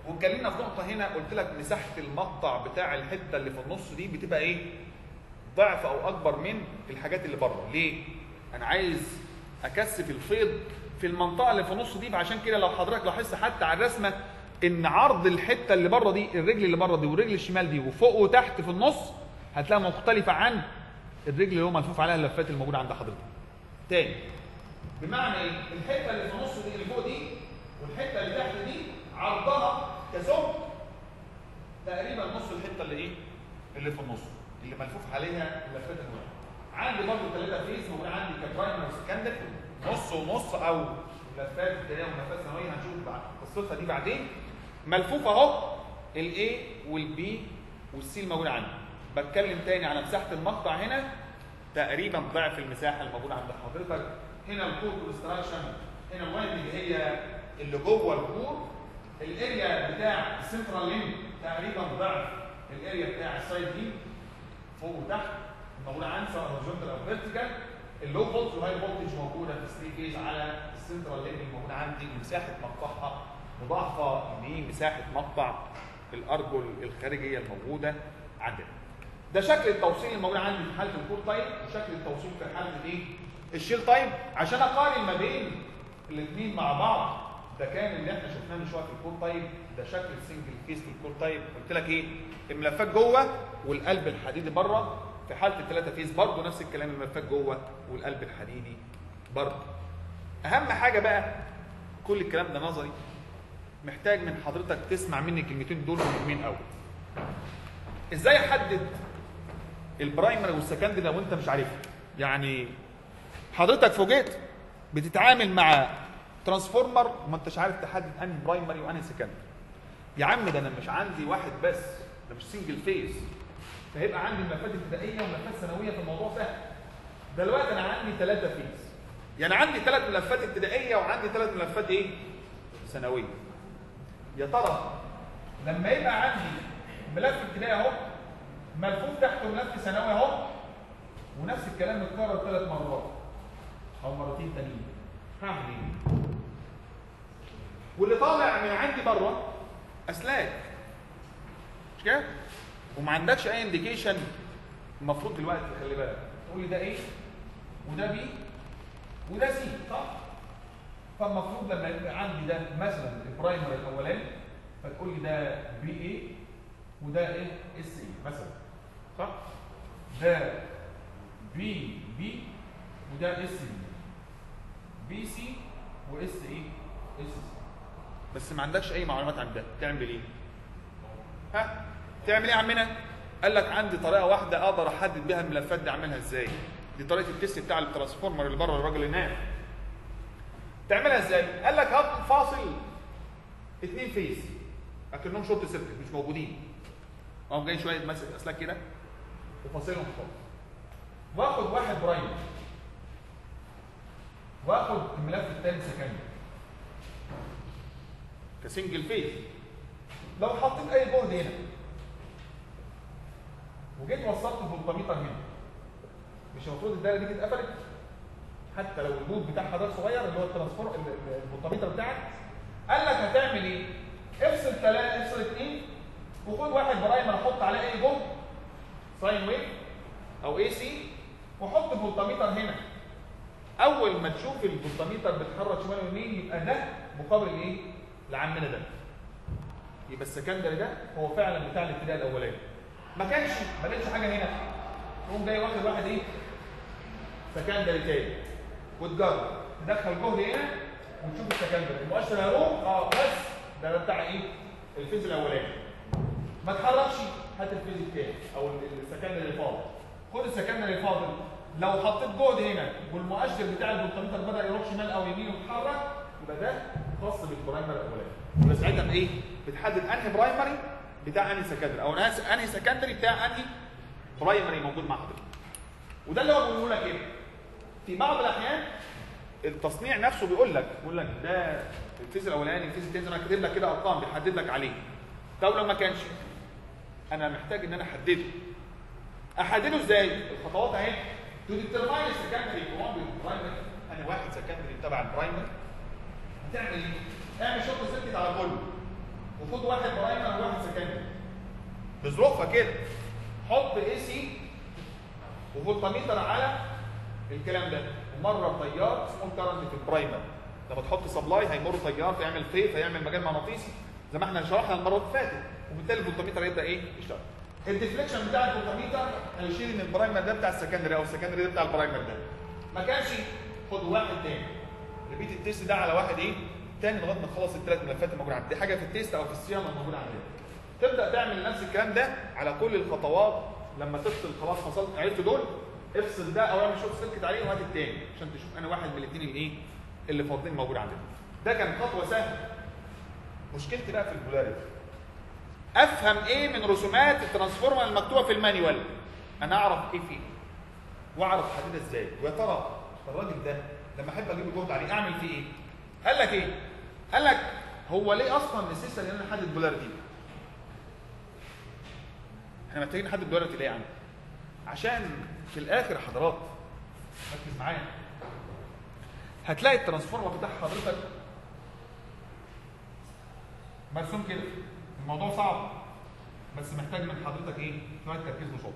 واتكلمنا في نقطه هنا قلت لك مساحه المقطع بتاع الحته اللي في النص دي بتبقى ايه ضعف او اكبر من الحاجات اللي بره ليه انا عايز اكثف الفيض في المنطقه اللي في النص دي فعشان كده لو حضرتك لاحظت حتى على الرسمه ان عرض الحته اللي بره دي الرجل اللي بره دي والرجل الشمال دي وفوق وتحت في النص هتلاقيها مختلفه عن الرجل اللي هو ملفوف عليها اللفات الموجوده عند حضرتك تاني بمعنى ايه الحته اللي في النص دي اللي فوق دي والحته اللي تحت دي عرضها كزوج تقريبا نص الحته اللي ايه اللي في النص اللي ملفوف عليها اللفات الموجوده عندي برضه ثلاثه فيز موجود عندي كبرايمر وسكندري نص ونص او لفات ابتدائيه ولفات ثانويه هنشوف بعد قصتها دي بعدين ملفوف اهو الاي والبي والسي الموجود عندي بتكلم تاني على مساحه المقطع هنا تقريبا ضعف المساحه الموجوده عند حضرتك هنا الكور كونستراكشن هنا الوايندنج هي اللي جوه الكور الاريا بتاع السنترال لين تقريبا ضعف الاريا بتاع السايد دي فوق وتحت موجوده عندي سواء هوريزونتال او فيرتيكال اللو فولت والهاي فولتج موجوده في 3 فيز على السنترال لين الموجوده عندي ومساحه مقطعها مضاعفه لمساحه مقطع الارجل الخارجيه الموجوده عندنا. ده شكل التوصيل الموجود عندي في حاله الكور تايب وشكل التوصيل في حاله الايه؟ الشيل تايب عشان اقارن ما بين الاثنين مع بعض ده كان اللي احنا شفناه من شويه في الكور تايب ده شكل السنجل فيس في الكور تايب قلت لك ايه؟ الملفات جوه والقلب الحديدي بره في حاله الثلاثه فيس برضه نفس الكلام الملفات جوه والقلب الحديدي برضه. اهم حاجه بقى كل الكلام ده نظري محتاج من حضرتك تسمع مني الكلمتين دول مهمين قوي. ازاي احدد البرايمري والسكندري لو انت مش عارفها؟ يعني حضرتك فوجئت بتتعامل مع ترانسفورمر وما انتش عارف تحدد انهي برايمري وانهي سكندري. يا عم ده انا مش عندي واحد بس ده مش سنجل فيز فهيبقى عندي ملفات ابتدائيه وملفات ثانويه في الموضوع سهل. دلوقتي انا عندي ثلاثه فيز. يعني عندي ثلاث ملفات ابتدائيه وعندي ثلاث ملفات ايه؟ ثانويه. يا ترى لما يبقى عندي ملف ابتدائي اهو ملفوف تحته ملف ثانوي اهو ونفس الكلام متكرر ثلاث مرات او مرتين تانيين هعمل ايه؟ واللي طالع من عندي بره اسلاك مش كده؟ وما عندكش اي انديكيشن المفروض دلوقتي خلي بالك تقول لي ده ايه؟ وده بي وده سي صح؟ فالمفروض لما يبقى عندي ده مثلا البرايمري الاولاني فتقول لي ده بي اي وده ايه؟ اس اي مثلا صح؟ ده بي بي وده اس بي بي سي واس ايه؟ اس سي بس ما عندكش اي معلومات عن ده تعمل ايه؟ ها؟ تعمل ايه يا عمنا؟ قال لك عندي طريقه واحده اقدر احدد بيها الملفات دي اعملها ازاي؟ دي طريقه التست بتاع الترانسفورمر اللي بره الراجل اللي نام تعملها ازاي؟ قال لك هات فاصل اثنين فيز اكنهم شورت سيركت مش موجودين اقوم جاي شويه ماسك اسلاك كده وفاصلهم خالص واخد واحد برايم واخد الملف الثاني سكندري كسنجل فيز لو حطيت اي جهد هنا وجيت وصلت فولتميتر هنا مش المفروض الدايره دي اتقفلت حتى لو الجهد بتاعها ده صغير اللي هو الترانسفور الفولتميتر بتاعك قال لك هتعمل ايه؟ افصل ثلاثه افصل اثنين وخد واحد برايمر حط عليه اي جهد ساين ويف او اي سي وحط فولتميتر هنا اول ما تشوف الفولتميتر بيتحرك شمال ويمين يبقى ده مقابل ايه؟ لعمنا ده يبقى السكندري ده هو فعلا بتاع الابتداء الاولاني ما كانش ما لقيتش حاجه هنا تقوم جاي واخد واحد ايه؟ سكندري تاني وتجرب تدخل جهد هنا وتشوف السكندري المؤشر هيروح اه بس ده, ده بتاع ايه؟ الفيز الاولاني ما تحركش هات الفيز الثاني او السكندري الفاضل خد السكندري الفاضل لو حطيت جهد هنا والمؤشر بتاع الفولتميتر بدا يروح شمال او يمين ويتحرك يبقى ده خاص بالبرايمري الاولاني يبقى ساعتها بايه؟ بتحدد انهي برايمري بتاع انهي سكندري او انهي سكندري بتاع انهي برايمري موجود مع حضرتك وده اللي هو بيقول لك ايه؟ في بعض الاحيان التصنيع نفسه بيقول لك بيقول لك ده الفيز الاولاني الفيز الثاني انا كاتب لك كده ارقام بيحدد لك عليه طب لو ما كانش انا محتاج ان انا احدده احدده ازاي الخطوات اهي تو ديترماين السكندري كومبل برايمري انا واحد سكندري تبع البرايمري هتعمل ايه اعمل شوط سيركت على كله وخد واحد برايمر وواحد سكندري بظروفها كده حط اي سي وفولتميتر على الكلام ده ومره تيار سمول كارنت في البرايمر لما تحط سبلاي هيمر تيار فيعمل فيت هيعمل مجال مغناطيسي زي ما احنا شرحنا المره اللي فاتت وبالتالي الفولتميتر يبدا ايه يشتغل الديفليكشن بتاع الفولتميتر هيشيل من البرايمر ده بتاع السكندري او السكندري ده بتاع البرايمر ده ما كانش خد واحد تاني ريبيت التيست ده على واحد ايه تاني لغايه ما تخلص الثلاث ملفات الموجوده عندك دي حاجه في التيست او في الصيانه الموجوده عندك تبدا تعمل نفس الكلام ده على كل الخطوات لما تفصل خلاص فصلت عرفت دول افصل ده او اعمل شورت سيركت عليه وهات التاني عشان تشوف انا واحد من الاثنين اللي ايه اللي فاضلين موجود عندنا ده كان خطوه سهله مشكلتي بقى في البولاريتي افهم ايه من رسومات الترانسفورمر المكتوبه في المانيوال انا اعرف ايه فيه واعرف احددها ازاي ويا ترى الراجل ده لما احب اجيب جهد عليه اعمل فيه ايه قال لك ايه قال لك هو ليه اصلا نسيسري ان انا احدد بولاريتي احنا محتاجين نحدد بولاريتي ليه يعني عشان في الاخر يا حضرات ركز معايا هتلاقي الترانسفورمر بتاع حضرتك مرسوم كده الموضوع صعب بس محتاج من حضرتك ايه شويه تركيز وشطه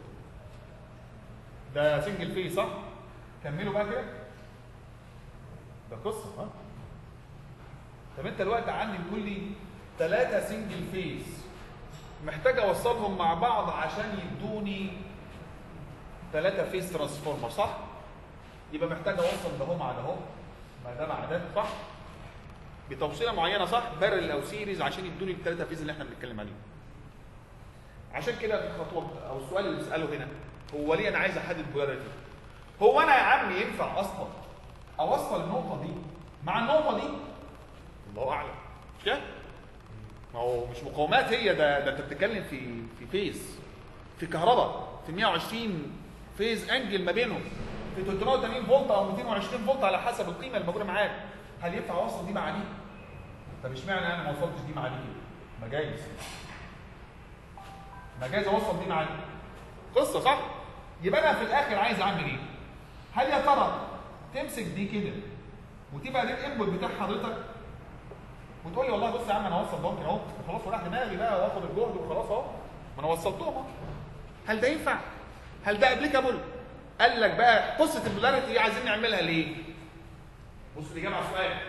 ده سنجل فيس صح كملوا بقى كده ده قصه ها طب انت الوقت عندي بتقول لي ثلاثه سنجل فيس محتاج اوصلهم مع بعض عشان يدوني ثلاثه فيس ترانسفورمر صح يبقى محتاج اوصل ده هو مع ده هو مع ده مع ده صح بتوصيله معينه صح بارل او سيريز عشان يدوني الثلاثه فيز اللي احنا بنتكلم عليهم عشان كده الخطوه او السؤال اللي بساله هنا هو ليه انا عايز احدد بولاريتي هو انا يا عم ينفع اصلا اوصل النقطه دي مع النقطه دي الله اعلم مش كده ما هو مش مقاومات هي ده ده انت بتتكلم في في فيز في كهرباء في 120 فيز انجل ما بينهم في 380 فولت او 220 فولت على حسب القيمه الموجوده معاك هل ينفع اوصل دي مع دي؟ طب اشمعنى انا ما وصلتش دي مع دي؟ ما جايز ما جايز اوصل دي مع دي قصه صح؟ يبقى انا في الاخر عايز اعمل ايه؟ هل يا ترى تمسك دي كده وتبقى دي الانبوت بتاع حضرتك وتقول لي والله بص يا عم انا هوصل ممكن اهو وخلاص وراح دماغي بقى واخد الجهد وخلاص اهو ما انا وصلتهم اهو هل ده ينفع؟ هل ده ابليكابل؟ قال لك بقى قصه البولاريتي دي عايزين نعملها ليه؟ بص الاجابه على السؤال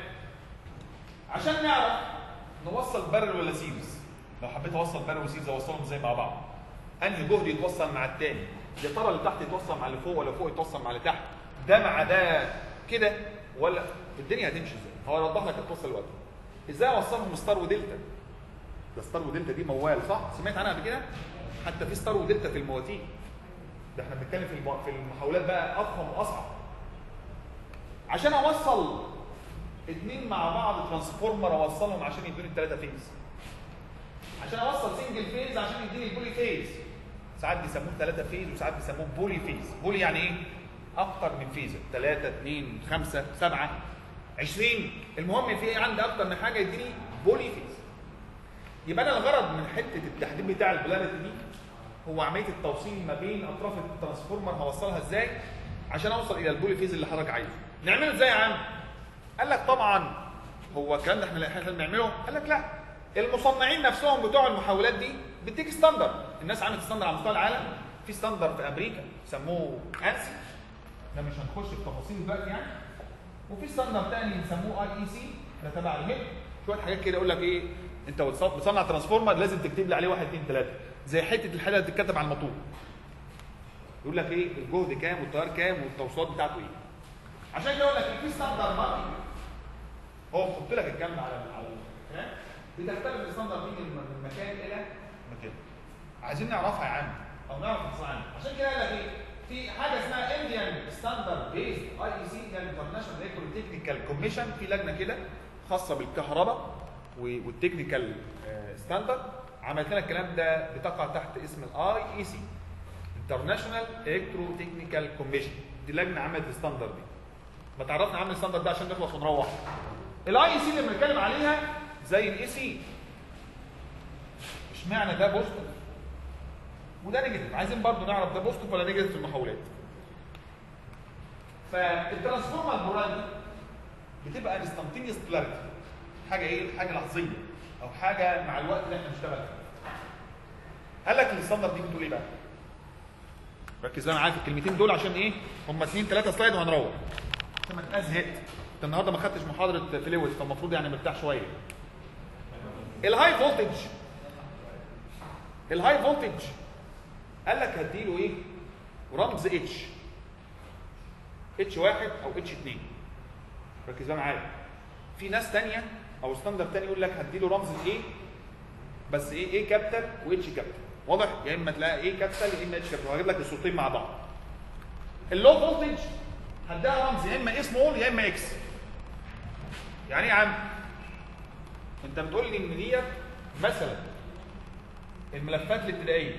عشان نعرف نوصل بارل ولا سيريز لو حبيت اوصل بارل وسيريز اوصلهم ازاي مع بعض انهي جهد يتوصل مع الثاني يا ترى اللي تحت يتوصل مع اللي فوق ولا فوق يتوصل مع اللي تحت ده مع ده كده ولا الدنيا هتمشي ازاي هو يوضح لك القصه دلوقتي ازاي اوصلهم ستار ودلتا ده ستار ودلتا دي موال صح سمعت عنها قبل كده حتى في ستار ودلتا في المواتير ده احنا بنتكلم في الم- في المحاولات بقى افهم واصعب عشان اوصل اتنين مع بعض ترانسفورمر اوصلهم عشان يدوني الثلاثه فيز عشان اوصل سنجل فيز عشان يديني البولي فيز ساعات بيسموه ثلاثه فيز وساعات بيسموه بولي فيز بولي يعني ايه اكتر من فيز ثلاثة اثنين خمسة سبعة عشرين المهم في ايه عندي اكتر من حاجة يديني بولي فيز يبقى انا الغرض من حتة التحديد بتاع البلانت دي هو عملية التوصيل ما بين اطراف الترانسفورمر هوصلها ازاي عشان اوصل الى البولي فيز اللي حضرتك عايزه نعمله ازاي يا عم قال لك طبعا هو الكلام ده احنا احنا بنعمله قال لك لا المصنعين نفسهم بتوع المحاولات دي بتيجي ستاندرد الناس عملت ستاندرد على مستوى العالم في ستاندرد في امريكا سموه انسي ده مش هنخش في تفاصيل دلوقتي يعني وفي ستاندرد تاني بيسموه اي اي سي ده تبع الهيب شويه حاجات كده يقول لك ايه انت بتص- بتصنع ترانسفورمر لازم تكتب لي عليه واحد اثنين ثلاثه زي حته الحاله اللي بتتكتب على الموتور يقول لك ايه الجهد كام والتيار كام والتوصيلات بتاعته ايه عشان كده يقول لك في ستاندرد ماركت هو بيحط لك الكلام ده على على الكلام بتختلف الستاندرد دي من من مكان الى مكان عايزين نعرفها يا عم او نعرف نصنع عنها عشان كده قال لك ايه في حاجه اسمها انديان ستاندرد بيز اي اي سي يعني انترناشونال الكترو تكنيكال كوميشن في لجنه كده خاصه بالكهرباء و- والتكنيكال ستاندرد عملت لنا الكلام ده بتقع تحت اسم الاي اي سي انترناشونال الكترو تكنيكال كوميشن دي لجنه عملت الستاندرد دي ما تعرفنا عامل الستاندرد ده عشان نخلص ونروح الاي اي سي اللي بنتكلم عليها زي الاي سي اشمعنى ده بوزيتيف وده نيجاتيف عايزين برضو نعرف ده بوزيتيف ولا نيجاتيف في المحاولات فالترانسفورمر البورالي بتبقى انستنتينيوس بولاريتي حاجه ايه حاجه لحظيه او حاجه مع الوقت اللي احنا بنشتغل فيه قال لك الستاندرد دي بتقول ايه بقى ركز بقى معايا في الكلمتين دول عشان ايه هم اثنين ثلاثه سلايد وهنروح عشان ما تبقاش زهقت انت النهارده ما خدتش محاضره فلويد فالمفروض يعني مرتاح شويه الهاي فولتج الهاي فولتج قال لك هديله ايه رمز اتش اتش واحد او اتش اتنين ركز بقى معايا في ناس تانية او ستاندرد تاني يقول لك هديله رمز الايه بس ايه ايه كابيتال واتش كابيتال واضح يا اما تلاقي ايه كابيتال يا اما اتش كابيتال وهجيب لك الصورتين مع بعض اللو فولتج هديها رمز يا اما ايه سمول يا اما اكس يعني ايه يا عم انت بتقول لي ان ديت مثلا الملفات الابتدائيه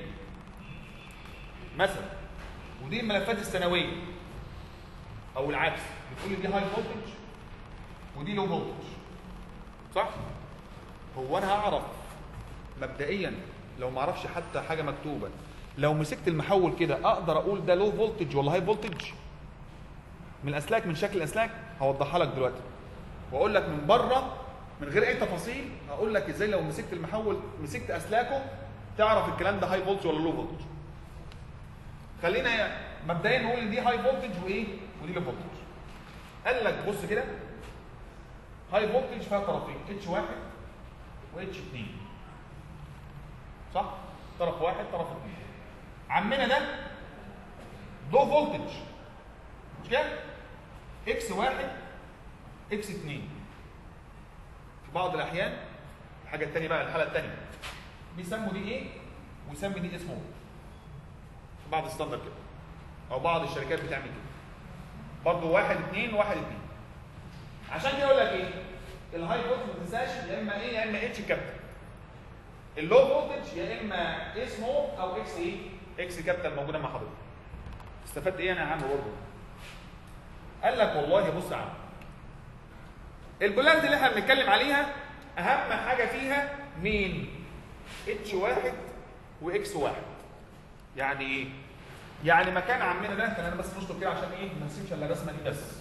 مثلا ودي الملفات الثانويه او العكس بتقول لي دي هاي فولتج ودي لو فولتج صح هو انا هعرف مبدئيا لو ما اعرفش حتى حاجه مكتوبه لو مسكت المحول كده اقدر اقول ده لو فولتج ولا هاي فولتج من الاسلاك من شكل الاسلاك هوضحها لك دلوقتي واقول لك من بره من غير اي تفاصيل هقول لك ازاي لو مسكت المحول مسكت اسلاكه تعرف الكلام ده هاي فولتج ولا لو فولتج خلينا مبدئيا نقول ان دي هاي فولتج وايه ودي لو فولتج قال لك بص كده هاي فولتج فيها طرفين اتش واحد واتش اتنين صح طرف واحد طرف اتنين عمنا ده لو فولتج مش كده اكس واحد اكس اتنين في بعض الاحيان الحاجه الثانيه بقى الحاله الثانيه بيسموا دي ايه ويسمي دي اسمه في بعض الستاندرد كده او بعض الشركات بتعمل كده برضه واحد اتنين واحد اتنين عشان كده اقول لك ايه الهاي فولتج ما تنساش يا اما ايه يا اما اتش كابيتال اللو فولتج يا اما ايه سمول او اكس ايه اكس كابيتال موجوده مع حضرتك استفدت ايه انا يا عم برضه قال لك والله بص يا عم البولاريتي اللي احنا بنتكلم عليها اهم حاجه فيها مين اتش واحد واكس واحد يعني ايه يعني مكان عمنا ده كان انا بس نشطب كده عشان ايه ما نسيبش الا الرسمه دي بس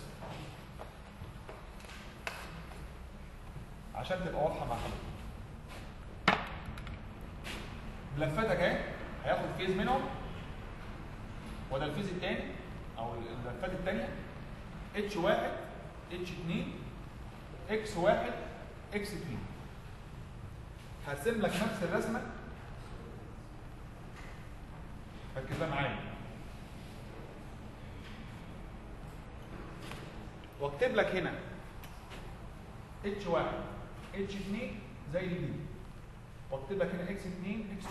عشان تبقى واضحه مع حضرتك ملفاتك اهي هياخد فيز منهم وده الفيز الثاني او الملفات الثانيه اتش واحد اتش 2 اكس واحد اكس 2 هرسم لك نفس الرسمه ركز بقى معايا واكتب لك هنا اتش واحد اتش 2 زي دي دي واكتب لك هنا اكس 2 اكس 1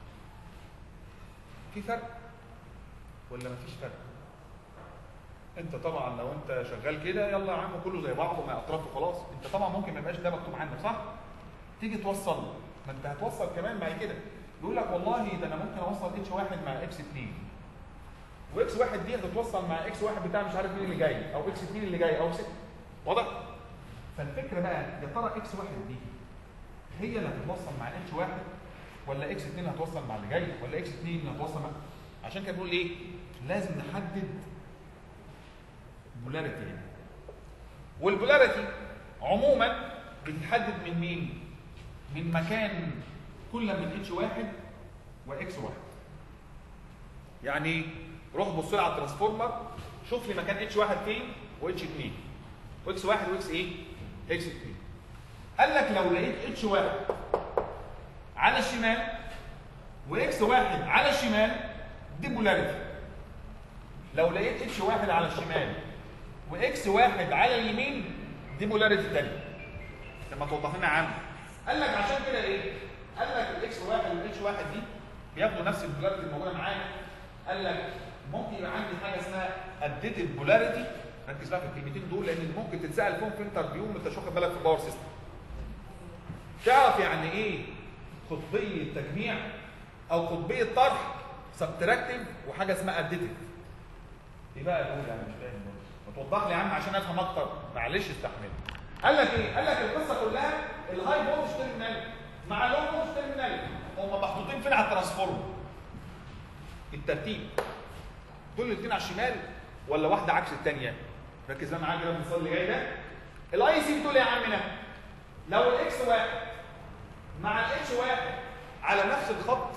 في فرق ولا مفيش فرق؟ انت طبعا لو انت شغال كده يلا يا عم كله زي بعضه مع اطرافه خلاص انت طبعا ممكن ما يبقاش ده مكتوب عندك صح؟ تيجي توصل ما انت هتوصل كمان بعد كده يقول لك والله ده انا ممكن اوصل اتش واحد مع اكس 2 واكس واحد دي هتتوصل مع اكس واحد بتاع مش عارف مين اللي جاي او اكس 2 اللي جاي او اكس واضح؟ فالفكره بقى يا ترى اكس واحد دي هي اللي هتتوصل مع اتش واحد ولا اكس 2 اللي هتوصل مع اللي جاي ولا اكس 2 اللي هتوصل مع عشان كده بنقول ايه؟ لازم نحدد بولاريتي هنا والبولاريتي عموما بتتحدد من مين؟ من مكان كل من اتش واحد واكس واحد يعني روح بص لي على الترانسفورمر شوف لي مكان اتش واحد فين واتش 2 واكس واحد واكس ايه؟ اكس 2 قال لك لو لقيت اتش واحد على الشمال واكس واحد على الشمال دي بولاريتي لو لقيت اتش واحد على الشمال واكس واحد على اليمين دي بولاريتي تانية لما توضح لنا عنه قال لك عشان كده ايه؟ قال لك الاكس واحد والاتش واحد دي بياخدوا نفس البولاريتي الموجوده معانا قال لك ممكن يبقى عندي حاجه اسمها اديتد بولاريتي ركز بقى في الكلمتين دول لان ممكن تتسال فيهم في انترفيو ما انتش واخد بالك في الباور سيستم تعرف يعني ايه قطبيه تجميع او قطبيه طرح سبتراكتيف وحاجه اسمها اديتيف ايه بقى الاولى انا مش فاهم ما توضح لي يا عم عشان افهم اكتر معلش استحمل قال لك ايه قال لك القصه كلها الهاي فولتج تيرمينال مع اللو فولتج تيرمينال هم محطوطين فين على الترانسفورمر الترتيب دول الاثنين على الشمال ولا واحده عكس الثانيه ركز بقى معايا كده المثال اللي جاي ده الاي سي بتقول يا عمنا لو الاكس واحد مع الاتش واحد على نفس الخط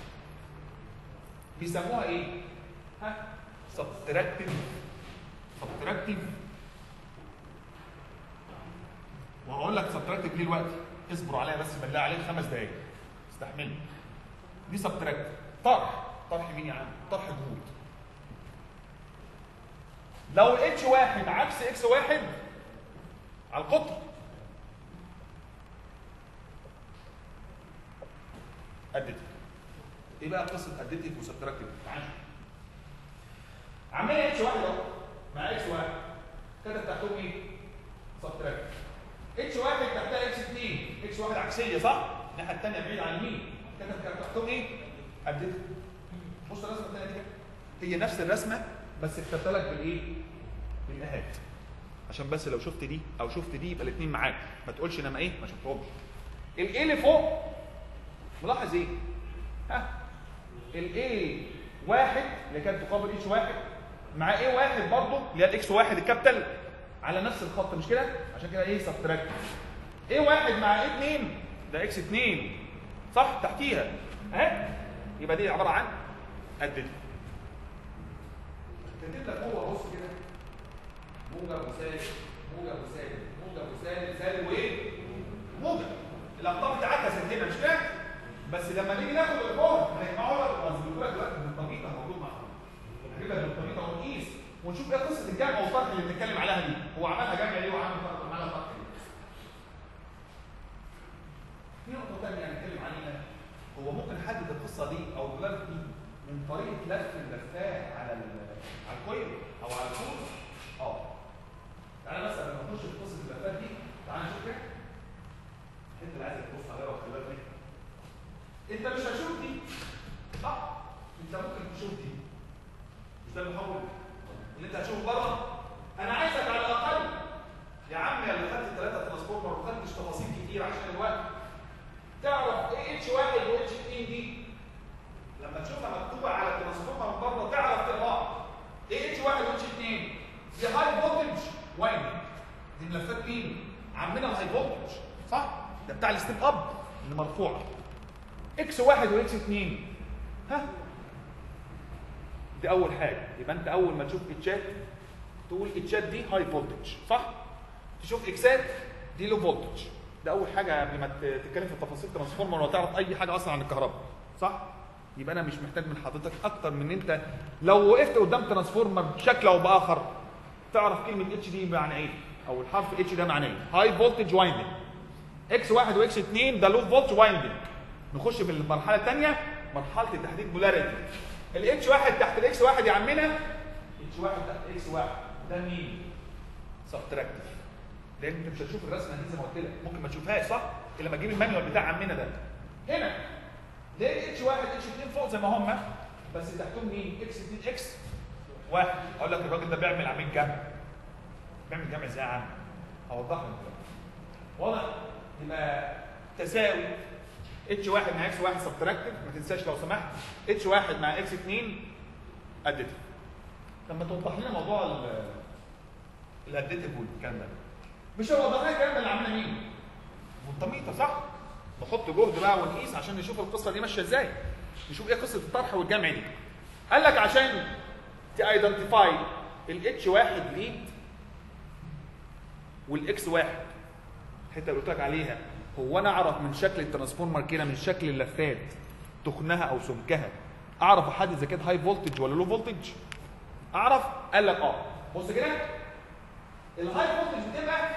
بيسموها ايه؟ ها؟ سبتراكتيف سبتراكتيف وهقول لك سبتراكتيف ليه دلوقتي اصبروا عليا بس بالله عليك خمس دقايق استحملني دي سبتراكتيف طرح طرح مين يا عم؟ طرح جهود لو اتش واحد عكس اكس واحد على القطر اديتك ايه بقى قصه اديتك وسبتراكتيف تعال نشوف. عمال اتش واحد اهو مع اكس واحد كتب تحتهم ايه؟ سبتراكتيف اتش واحد تحتها اكس 2 اكس واحد عكسيه صح؟ الناحيه الثانيه بعيد عن اليمين كتب تحتهم ايه؟ اديتك بص الرسمه الثانيه دي كده. هي نفس الرسمه بس اخترت لك بالايه؟ بالنهايات عشان بس لو شفت دي او شفت دي يبقى الاثنين معاك ما تقولش انما ايه ما شفتهمش الايه اللي فوق ملاحظ ايه ها الايه واحد اللي كانت تقابل اتش واحد مع ايه واحد برضه اللي هي الاكس واحد الكابيتال على نفس الخط مش كده عشان كده ايه سبتراكت ايه واحد مع ايه اتنين ده اكس اتنين صح تحتيها اهي يبقى دي عباره عن قد كاتب لك هو بص كده موجب وسالب موجب وسالب موجب وسالب سالب وايه؟ موجب الاقطاب اتعكست هنا مش كده؟ بس لما نيجي ناخد الفور هنجمعه لك واظبطه لك دلوقتي بالطريقه موجود معانا هنجيب لك بالطريقه ونقيس ونشوف ايه قصه الجمع والطرح اللي بنتكلم عليها دي هو عملها جمع ليه وعمل فرق عملها فرق ليه؟ في نقطه ثانيه هنتكلم عليها هو ممكن نحدد القصه دي او البلاد دي من طريقه لف اللفات على ال- على الكويل او على الكور اه تعالى بس قبل ما نخش في قصه اللفات دي تعالى نشوف كده الحته اللي عايزك تبص عليها واخد بالك منها انت مش هتشوف دي صح انت ممكن تشوف دي مش ده المحول اللي انت هتشوفه بره انا عايزك على الاقل يا عم يا اللي خدت الثلاثه ترانسفورمر وما خدتش تفاصيل كتير عشان الوقت تعرف ايه اتش واحد واتش 2 دي لما تشوفها مكتوبه على الترانسفورمر من بره تعرف تقراها ايه اتش واحد واتش 2 دي هاي فولتج وايندنج دي ملفات مين؟ عاملينها الهاي فولتج صح؟ ده بتاع الستيب اب اللي مرفوعه اكس واحد واكس 2 ها دي اول حاجه يبقى انت اول ما تشوف اتشات تقول اتشات دي هاي فولتج صح؟ تشوف اكسات دي لو فولتج ده اول حاجه قبل ما ت- تتكلم في تفاصيل ترانسفورمر ولا تعرف اي حاجه اصلا عن الكهرباء صح؟ يبقى انا مش محتاج من حضرتك اكتر من انت لو وقفت قدام ترانسفورمر بشكل او باخر تعرف كلمه اتش دي معنى ايه او الحرف اتش ده معناه ايه هاي فولتج وايندنج اكس واحد واكس 2 ده لو فولت وايندنج نخش في المرحله الثانيه مرحله تحديد بولاريتي الاتش واحد تحت الاكس واحد يا عمنا اتش واحد تحت اكس واحد ده مين؟ سبتراكتيف لان انت مش هتشوف الرسمه دي زي ما قلت لك ممكن ما تشوفهاش صح؟ الا لما تجيب المانيوال بتاع عمنا ده هنا ليه اتش واحد اتش 2 فوق زي ما هم بس تحتهم مين؟ اكس 2 اكس واحد اقول لك الراجل ده بيعمل عميل جمع بيعمل جمع ازاي يا عم؟ اوضح لك دلوقتي. واضح؟ يبقى تساوي اتش واحد مع اكس واحد سبتراكتيف ما تنساش لو سمحت اتش واحد مع اكس 2 اديتيف لما توضح لنا موضوع ال- الاديتيف والكلام ده مش هوضح لنا الكلام ده اللي عاملها مين؟ والتميطه صح؟ نحط جهد بقى ونقيس عشان نشوف القصه دي ماشيه ازاي نشوف ايه قصه الطرح والجمع دي قال لك عشان تايدنتيفاي الاتش واحد ليد والاكس واحد الحته اللي قلت لك عليها هو انا اعرف من شكل الترانسفورمر كده من شكل اللفات تخنها او سمكها اعرف احدد اذا كانت هاي فولتج ولا لو فولتج اعرف قال لك اه بص كده الهاي فولتج بتبقى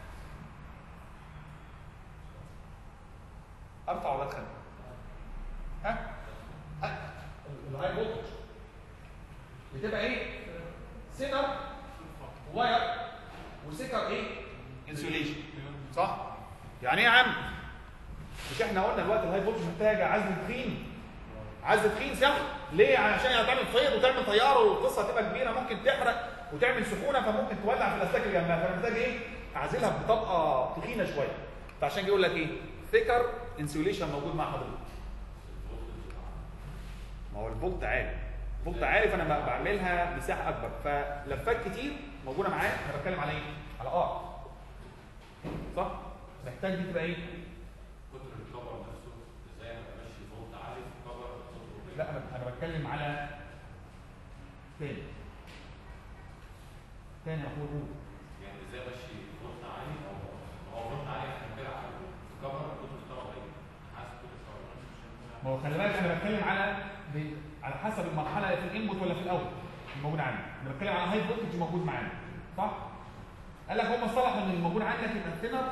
ارفع ولا اتخن ها ها؟ الهاي فولتج بتبقى ايه سينر واير وسكر ايه انسوليشن صح يعني ايه يا عم مش احنا قلنا دلوقتي الهاي فولتج محتاجه عزل تخين عزل تخين صح ليه عشان هتعمل فيض وتعمل طياره والقصه هتبقى كبيره ممكن تحرق وتعمل سخونه فممكن تولع في الاسلاك اللي جنبها فانا محتاج ايه اعزلها بطبقه تخينه شويه فعشان كده يقول لك ايه ثيكر انسوليشن موجود مع حضرتك ما هو الفولت عالي الفولت عالي فانا ب- بعملها مساحه اكبر فلفات كتير موجوده معايا انا بتكلم على ايه على ار صح محتاج دي تبقى ايه كتر الكفر لا انا انا بتكلم على تاني تاني اقول قول يعني ازاي امشي فولت عالي او هو فولت عالي احنا كده على الكفر كنت مستوى ضيق حاسس كنت مستوى ما هو خلي بالك انا بتكلم على ب... على حسب المرحله في الانبوت ولا في الاول الموجود عندي انا بتكلم على هاي فولتج موجود معانا صح قال لك هم اصطلحوا ان الموجود عندك يبقى الثينر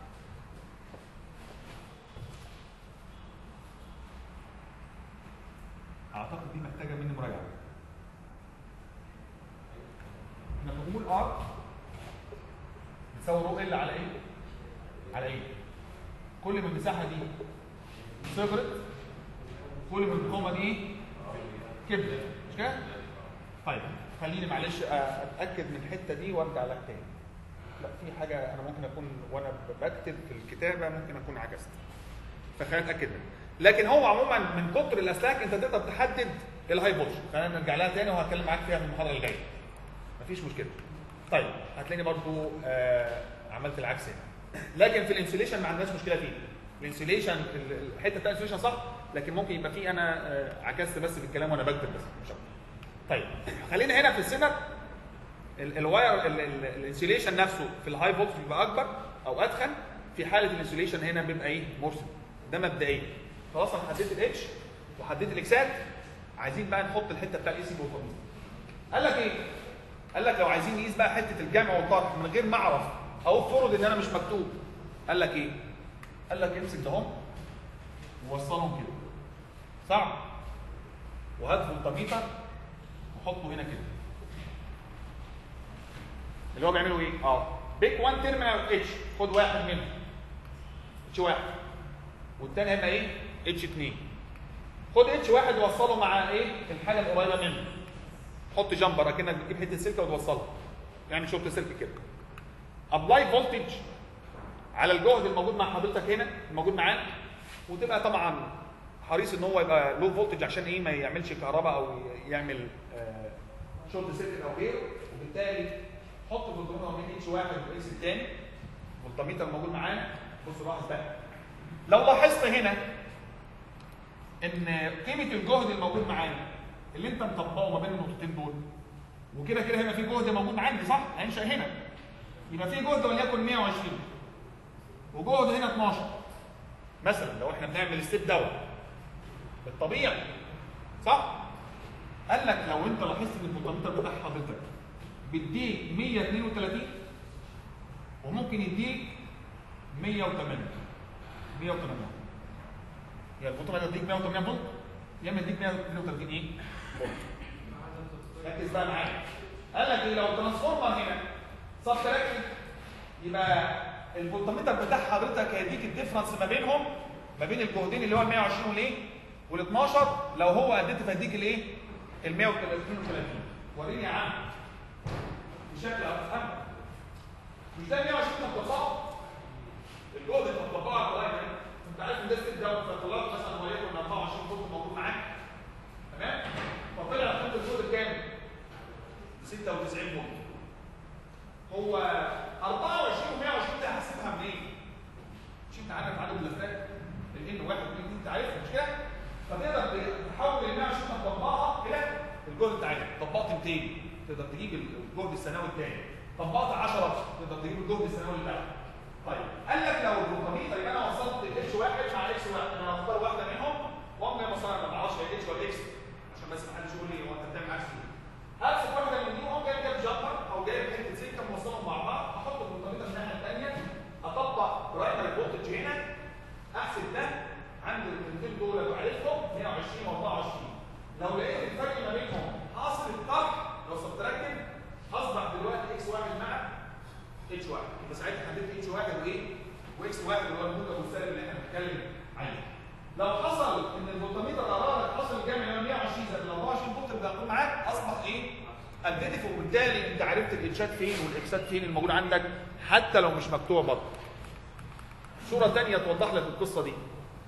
اعتقد دي محتاجه مني مراجعه احنا بنقول ار بتساوي رو ال على ايه على ايه كل ما المساحه دي صغرت كل ما القومه دي ايه كبرت مش كده طيب خليني معلش اتاكد من الحته دي وارجع لك تاني لا في حاجه انا ممكن اكون وانا بكتب في الكتابه ممكن اكون عجزت فخلينا نتاكد منها لكن هو عموما من كتر الاسلاك انت تقدر تحدد الهاي فولتج خلينا نرجع لها تاني وهتكلم معاك فيها في المحاضره اللي جايه مفيش مشكله طيب هتلاقيني برضو آه عملت العكس هنا لكن في الانسوليشن ما عندناش مشكله فيه الانسوليشن ال- الحته بتاع الانسوليشن صح لكن ممكن يبقى فيه انا آه عكست بس في الكلام وانا بكتب بس مش اكتر طيب خلينا هنا في السنر ال- الواير ال- ال- الانسوليشن نفسه في الهاي فولتج بيبقى اكبر او اتخن في حاله الانسوليشن هنا بيبقى ايه مرسل ده مبدئيا خلاص انا حددت الاتش وحددت الاكسات عايزين بقى نحط الحته بتاع الاي سي بوتون قال لك ايه قال لك لو عايزين نقيس بقى حته الجمع والطرح من غير ما اعرف او فرض ان انا مش مكتوب قال لك ايه قال لك امسك ده اهو ووصلهم كده صح وهات فولتميتر وحطه هنا كده اللي هو بيعملوا ايه اه بيك 1 تيرمينال اتش خد واحد منهم اتش واحد والتاني هيبقى ايه اتش 2 خد اتش واحد ووصله مع ايه الحاجه القريبه منه حط جامبر اكنك بتجيب حته سلكه وتوصلها يعني شورت سلك كده ابلاي فولتج على الجهد الموجود مع حضرتك هنا الموجود معاك وتبقى طبعا حريص ان هو يبقى لو فولتج عشان ايه ما يعملش كهرباء او يعمل آه شورت سيركت او غيره وبالتالي حط فولتميتر من اتش واحد والاكس الثاني فولتميتر موجود معانا بص لاحظ بقى لو لاحظت هنا ان قيمه الجهد الموجود معانا اللي انت مطبقه ما بين النقطتين دول وكده كده هنا في جهد موجود عندي صح؟ هينشا هنا يبقى في جهد وليكن 120 وجهد هنا 12 مثلا لو احنا بنعمل الستيب دوت الطبيعي صح؟ قال لك لو انت لاحظت ان الفولتمتر بتاع حضرتك بيديك 132 وممكن يديك 108 108 يعني الفولتمتر يديك 108 فولت يا اما يديك 132 ايه؟ فولت ركز بقى معايا قال لك ايه لو ترانسفورمر هنا سب تراكنج يبقى الفولتمتر بتاع حضرتك هيديك الديفرنس ما بينهم ما بين الجهدين اللي هو ال 120 والايه؟ وال 12 لو هو اديت فيديك الايه؟ ال 132 وريني يا عم بشكل افهم مش ده 120 متوسط الجهد اللي مطبقه على اللاين انت عارف ان ده ستيب داون فطلعت مثلا وليكن 24 فولت موجود معاك تمام؟ فطلع خط الجهد كام؟ 96 فولت هو 24 و120 دي هحسبها منين؟ مش انت عارف عدد اللفات الان واحد واثنين انت عارفها مش كده؟ فتقدر تحول ال 120 تطبقها كده الجهد بتاعتك طبقت 200 تقدر تجيب الجهد السنوي الثاني طبقت 10 تقدر تجيب الجهد السنوي اللي بعده طيب قال لك لو الروتاميتر يبقى انا وصلت اتش واحد مع اكس واحد انا هختار واحده منهم وامضي مثلا انا ما اعرفش هي اتش ولا اكس عشان بس ما حدش يقول لي هو انت بتعمل عكس ايه همسك واحده من دي واقوم جايب جايب جامبر او جايب حته سلكه موصلهم مع بعض احط الروتاميتر الناحيه الثانيه اطبق برايمري فولتج هنا احسب ده عند الاثنين دول وعرفتهم 120 و24 لو لقيت الفرق ما بينهم حاصل الطرح لو سبتراكتد اصبح دلوقتي اكس واحد مع اتش واحد يبقى ساعتها حددت اتش واحد وايه؟ واكس واحد اللي هو الموجب والسالب اللي احنا بنتكلم عليه. لو حصل ان الفولتميتر قرار حصل الجمع اللي هو 120 زائد ال 24 فولت اللي هيكون معاك اصبح ايه؟ ابديتف وبالتالي انت عرفت الاتشات فين والاكسات فين الموجود عندك حتى لو مش مكتوبه برضه. صوره ثانيه توضح لك القصه دي.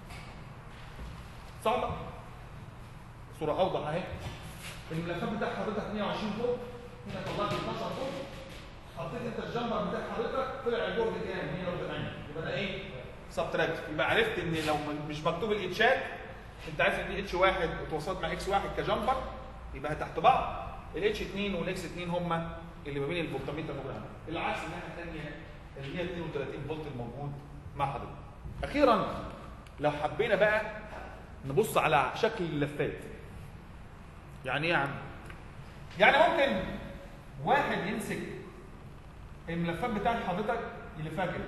صعبه؟ صوره اوضح اهي. الملفات بتاع حضرتك 120 فولت هنا طلعت 12 فولت حطيت انت الجمبر بتاع حضرتك طلع الجهد كام 108 يبقى ده ايه سبتراكت يبقى عرفت ان لو م- مش مكتوب الاتشات انت عارف ان اتش واحد اتوصلت مع اكس واحد كجامبر يبقى تحت بعض الاتش 2 والاكس 2 هم اللي ما بين الفولتميتر الموجود عندك العكس الناحيه الثانيه ال 132 فولت الموجود مع حضرتك اخيرا لو حبينا بقى نبص على شكل اللفات يعني ايه يا عم يعني ممكن واحد يمسك الملفات بتاعت حضرتك يلفها كده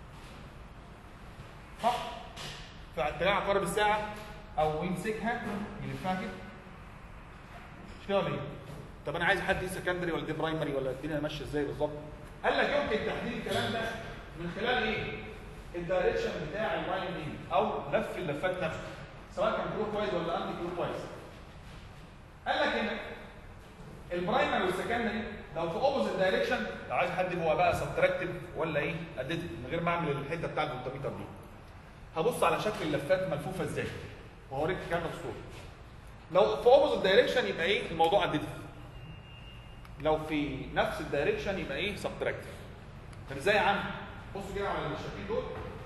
صح فاتجاه عقارب الساعه او يمسكها يلفها كده مش كده ولا ايه؟ طب انا عايز حد سكندري ولا دي برايمري ولا الدنيا ماشيه ازاي بالظبط؟ قال لك يمكن تحديد الكلام ده من خلال ايه؟ الدايركشن بتاع الوايندنج او لف اللفات نفسه سواء كان كلور كويس ولا انتي كلور كويس. قال لك ان البرايمري والسكندري لو في اوبوزيت دايركشن لو عايز حد هو بقى سبتراكتيف ولا ايه اديتيف من غير ما اعمل الحته بتاع الفولتميتر دي هبص على شكل اللفات ملفوفه ازاي وهوريك الكلام ده في الصوره لو في اوبوزيت دايركشن يبقى ايه الموضوع اديتيف لو في نفس الدايركشن يبقى ايه سبتراكتيف طب ازاي يا عم بصوا كده على الشكلين دول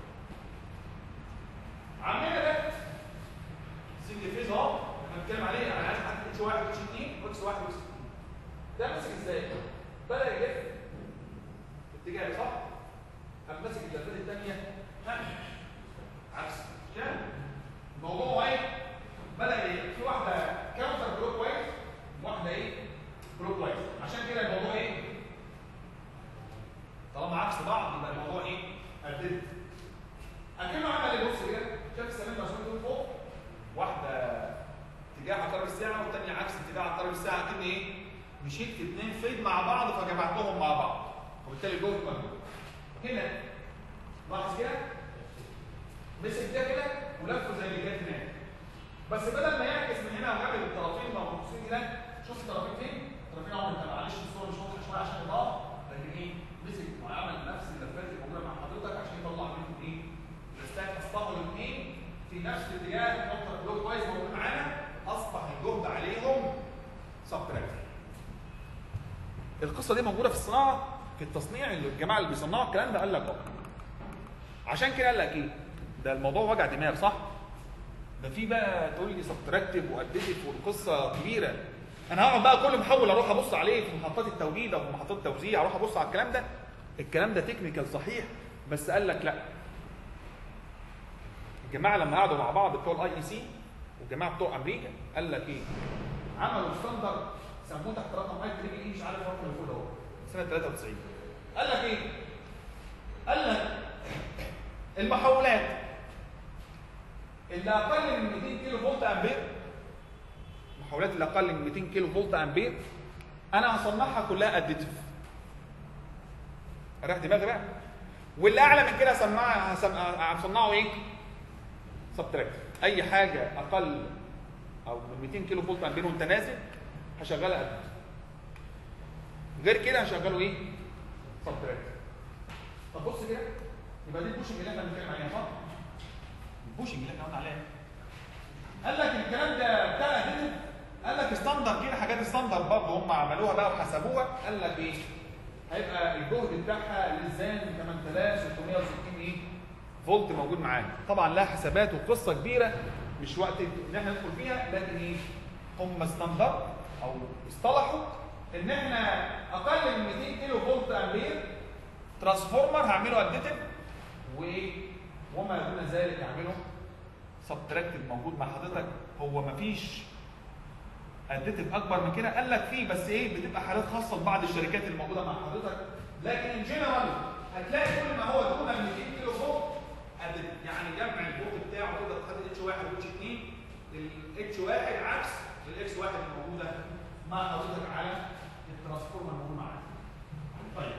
عندنا ده سنجل فيز اهو احنا بنتكلم عليه يعني عايز حد اتش 1 اتش 2 واكس 1 واكس 2 ده ماسك ازاي؟ بدا يلف اتجاه صح؟ قام ماسك اللفات الثانيه عكس كده الموضوع هو ايه؟ بدا ايه؟ في واحده كاونتر كلوك وايز واحده ايه؟ كلوك وايز عشان كده الموضوع ايه؟ طالما عكس بعض يبقى الموضوع ايه؟ قدمت اكنه عمل ايه بص كده شاف السلام مسؤول دول فوق واحده اتجاه عقارب الساعه والثانيه عكس اتجاه عقارب الساعه كده ايه؟ مشيت في اثنين فيد مع بعض فجمعتهم مع بعض وبالتالي الجهد موجود هنا لاحظ كده مسك ده كده ولفه زي اللي جاي هناك بس بدل ما يعكس من هنا وجاب الطرفين الموجودين هنا شوف الطرفين فين؟ الطرفين اهو انت معلش الصوره مش واضحه شويه عشان الاضاءه لكن ايه؟ مسك وعمل نفس اللفات اللي موجوده مع حضرتك عشان يطلع منهم ايه؟ الاستاك اصبحوا الاثنين في نفس الاتجاه نقطه كلوك وايز موجود معانا اصبح الجهد عليهم سبتراكتيف القصه دي موجوده في الصناعه في التصنيع اللي الجماعه اللي بيصنعوا الكلام ده قال لك اه عشان كده قال لك ايه ده الموضوع وجع دماغ صح ده في بقى تقول لي سبتراكتيف واديتيف والقصه كبيره انا هقعد بقى كل محول اروح ابص عليه في محطات التوليد او في محطات التوزيع اروح ابص على الكلام ده الكلام ده تكنيكال صحيح بس قال لك لا الجماعه لما قعدوا مع بعض بتوع الاي اي سي والجماعه بتوع امريكا قال لك ايه عملوا ستاندرد سموه تحت رقم اي 3 اي مش عارف الرقم اللي فوق ده هو سنه 93 قال لك ايه؟ قال لك المحولات اللي اقل من 200 كيلو فولت امبير المحولات اللي اقل من 200 كيلو فولت امبير انا هصنعها كلها اديتيف راح دماغي بقى واللي اعلى من كده هسمعها هصنعه ايه؟ سبتراكت اي حاجه اقل او من 200 كيلو فولت امبير وانت نازل هشغلها اديتيف غير كده هشغله ايه؟ سبتراكت طب بص كده يبقى دي البوشنج اللي احنا بنتكلم عليها صح؟ البوشنج اللي احنا قلنا عليها قال لك الكلام ده بتاع اديتيف قال لك ستاندر كده حاجات ستاندر برضه هم عملوها بقى وحسبوها قال لك ايه؟ هيبقى الجهد بتاعها للزان 8660 ايه؟ فولت موجود معانا طبعا لها حسابات وقصه كبيره مش وقت ان احنا ندخل فيها لكن ايه؟ هم ستاندر او اصطلحوا ان احنا اقل من 200 كيلو فولت امبير ترانسفورمر هعمله اديتيف وايه وما دون ذلك هعمله سبتراكتيف موجود مع حضرتك هو مفيش اديتيف اكبر من كده قال لك فيه بس ايه بتبقى حالات خاصه لبعض الشركات الموجوده مع حضرتك لكن ان جنرال هتلاقي كل ما هو دون 200 كيلو فولت يعني جمع الفولت بتاعه تقدر تحدد اتش 1 واتش 2 الاتش 1 عكس الاكس 1 الموجوده مع حضرتك على الترانسفورمر الموجود معاك. طيب.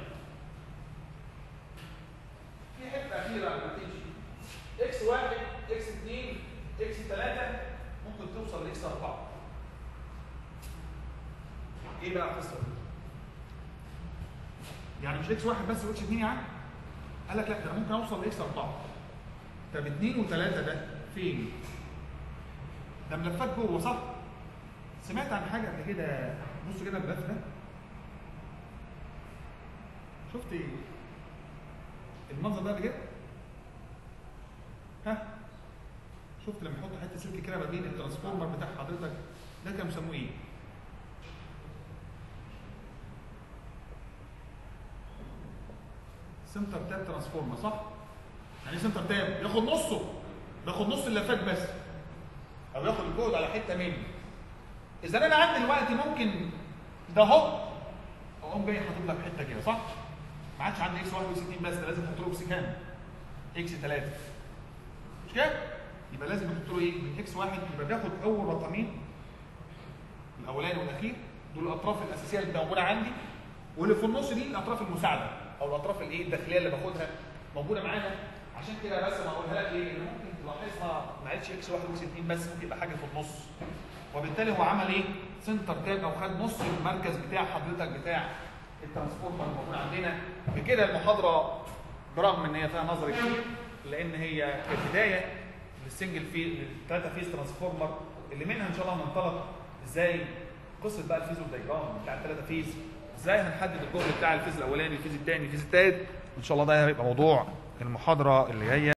في حته اخيره لما تيجي اكس 1 اكس 2 اكس 3 ممكن توصل لاكس 4. ايه بقى القصه دي؟ يعني مش اكس 1 بس واكس 2 يعني؟ قال لك لا ده انا ممكن اوصل لاكس 4. طب 2 و3 ده فين؟ ده ملفات جوه صح؟ سمعت عن حاجه قبل كده بص كده الجراف ده شفت المنظر ده قبل كده؟ ها؟ شفت لما يحط حته سلك كده ما بين الترانسفورمر بتاع حضرتك ده كانوا بيسموه ايه؟ سنتر تاب ترانسفورمر صح؟ يعني إيه سنتر تاب ياخد نصه بياخد نص اللفات بس او ياخد الجهد على حته منه اذا انا عندي دلوقتي ممكن ده اهو اقوم جاي حاطط لك حته كده صح؟ ما عادش عندي اكس 61 بس ده لازم احط له اكس كام؟ اكس 3 مش كده؟ يبقى لازم نحط له ايه؟ من اكس واحد يبقى بياخد اول رقمين الاولاني والاخير دول الاطراف الاساسيه اللي موجوده عندي واللي في النص دي الاطراف المساعده او الاطراف الايه الداخليه اللي باخدها موجوده معانا عشان كده بس ما اقولها لك ايه؟ ان ممكن تلاحظها ما عادش اكس 61 بس ممكن يبقى حاجه في النص وبالتالي هو عمل ايه؟ سنتر تاب او خد نص المركز بتاع حضرتك بتاع الترانسفورمر الموجود عندنا بكده المحاضره برغم ان هي فيها نظر كتير لان هي كبدايه للسنجل في للثلاثه فيز ترانسفورمر اللي منها ان شاء الله هننطلق ازاي قصه بقى الفيز والديجرام بتاع الثلاثه فيز ازاي هنحدد الجهد بتاع الفيز الاولاني الفيز الثاني الفيز الثالث ان شاء الله ده هيبقى موضوع المحاضره اللي جايه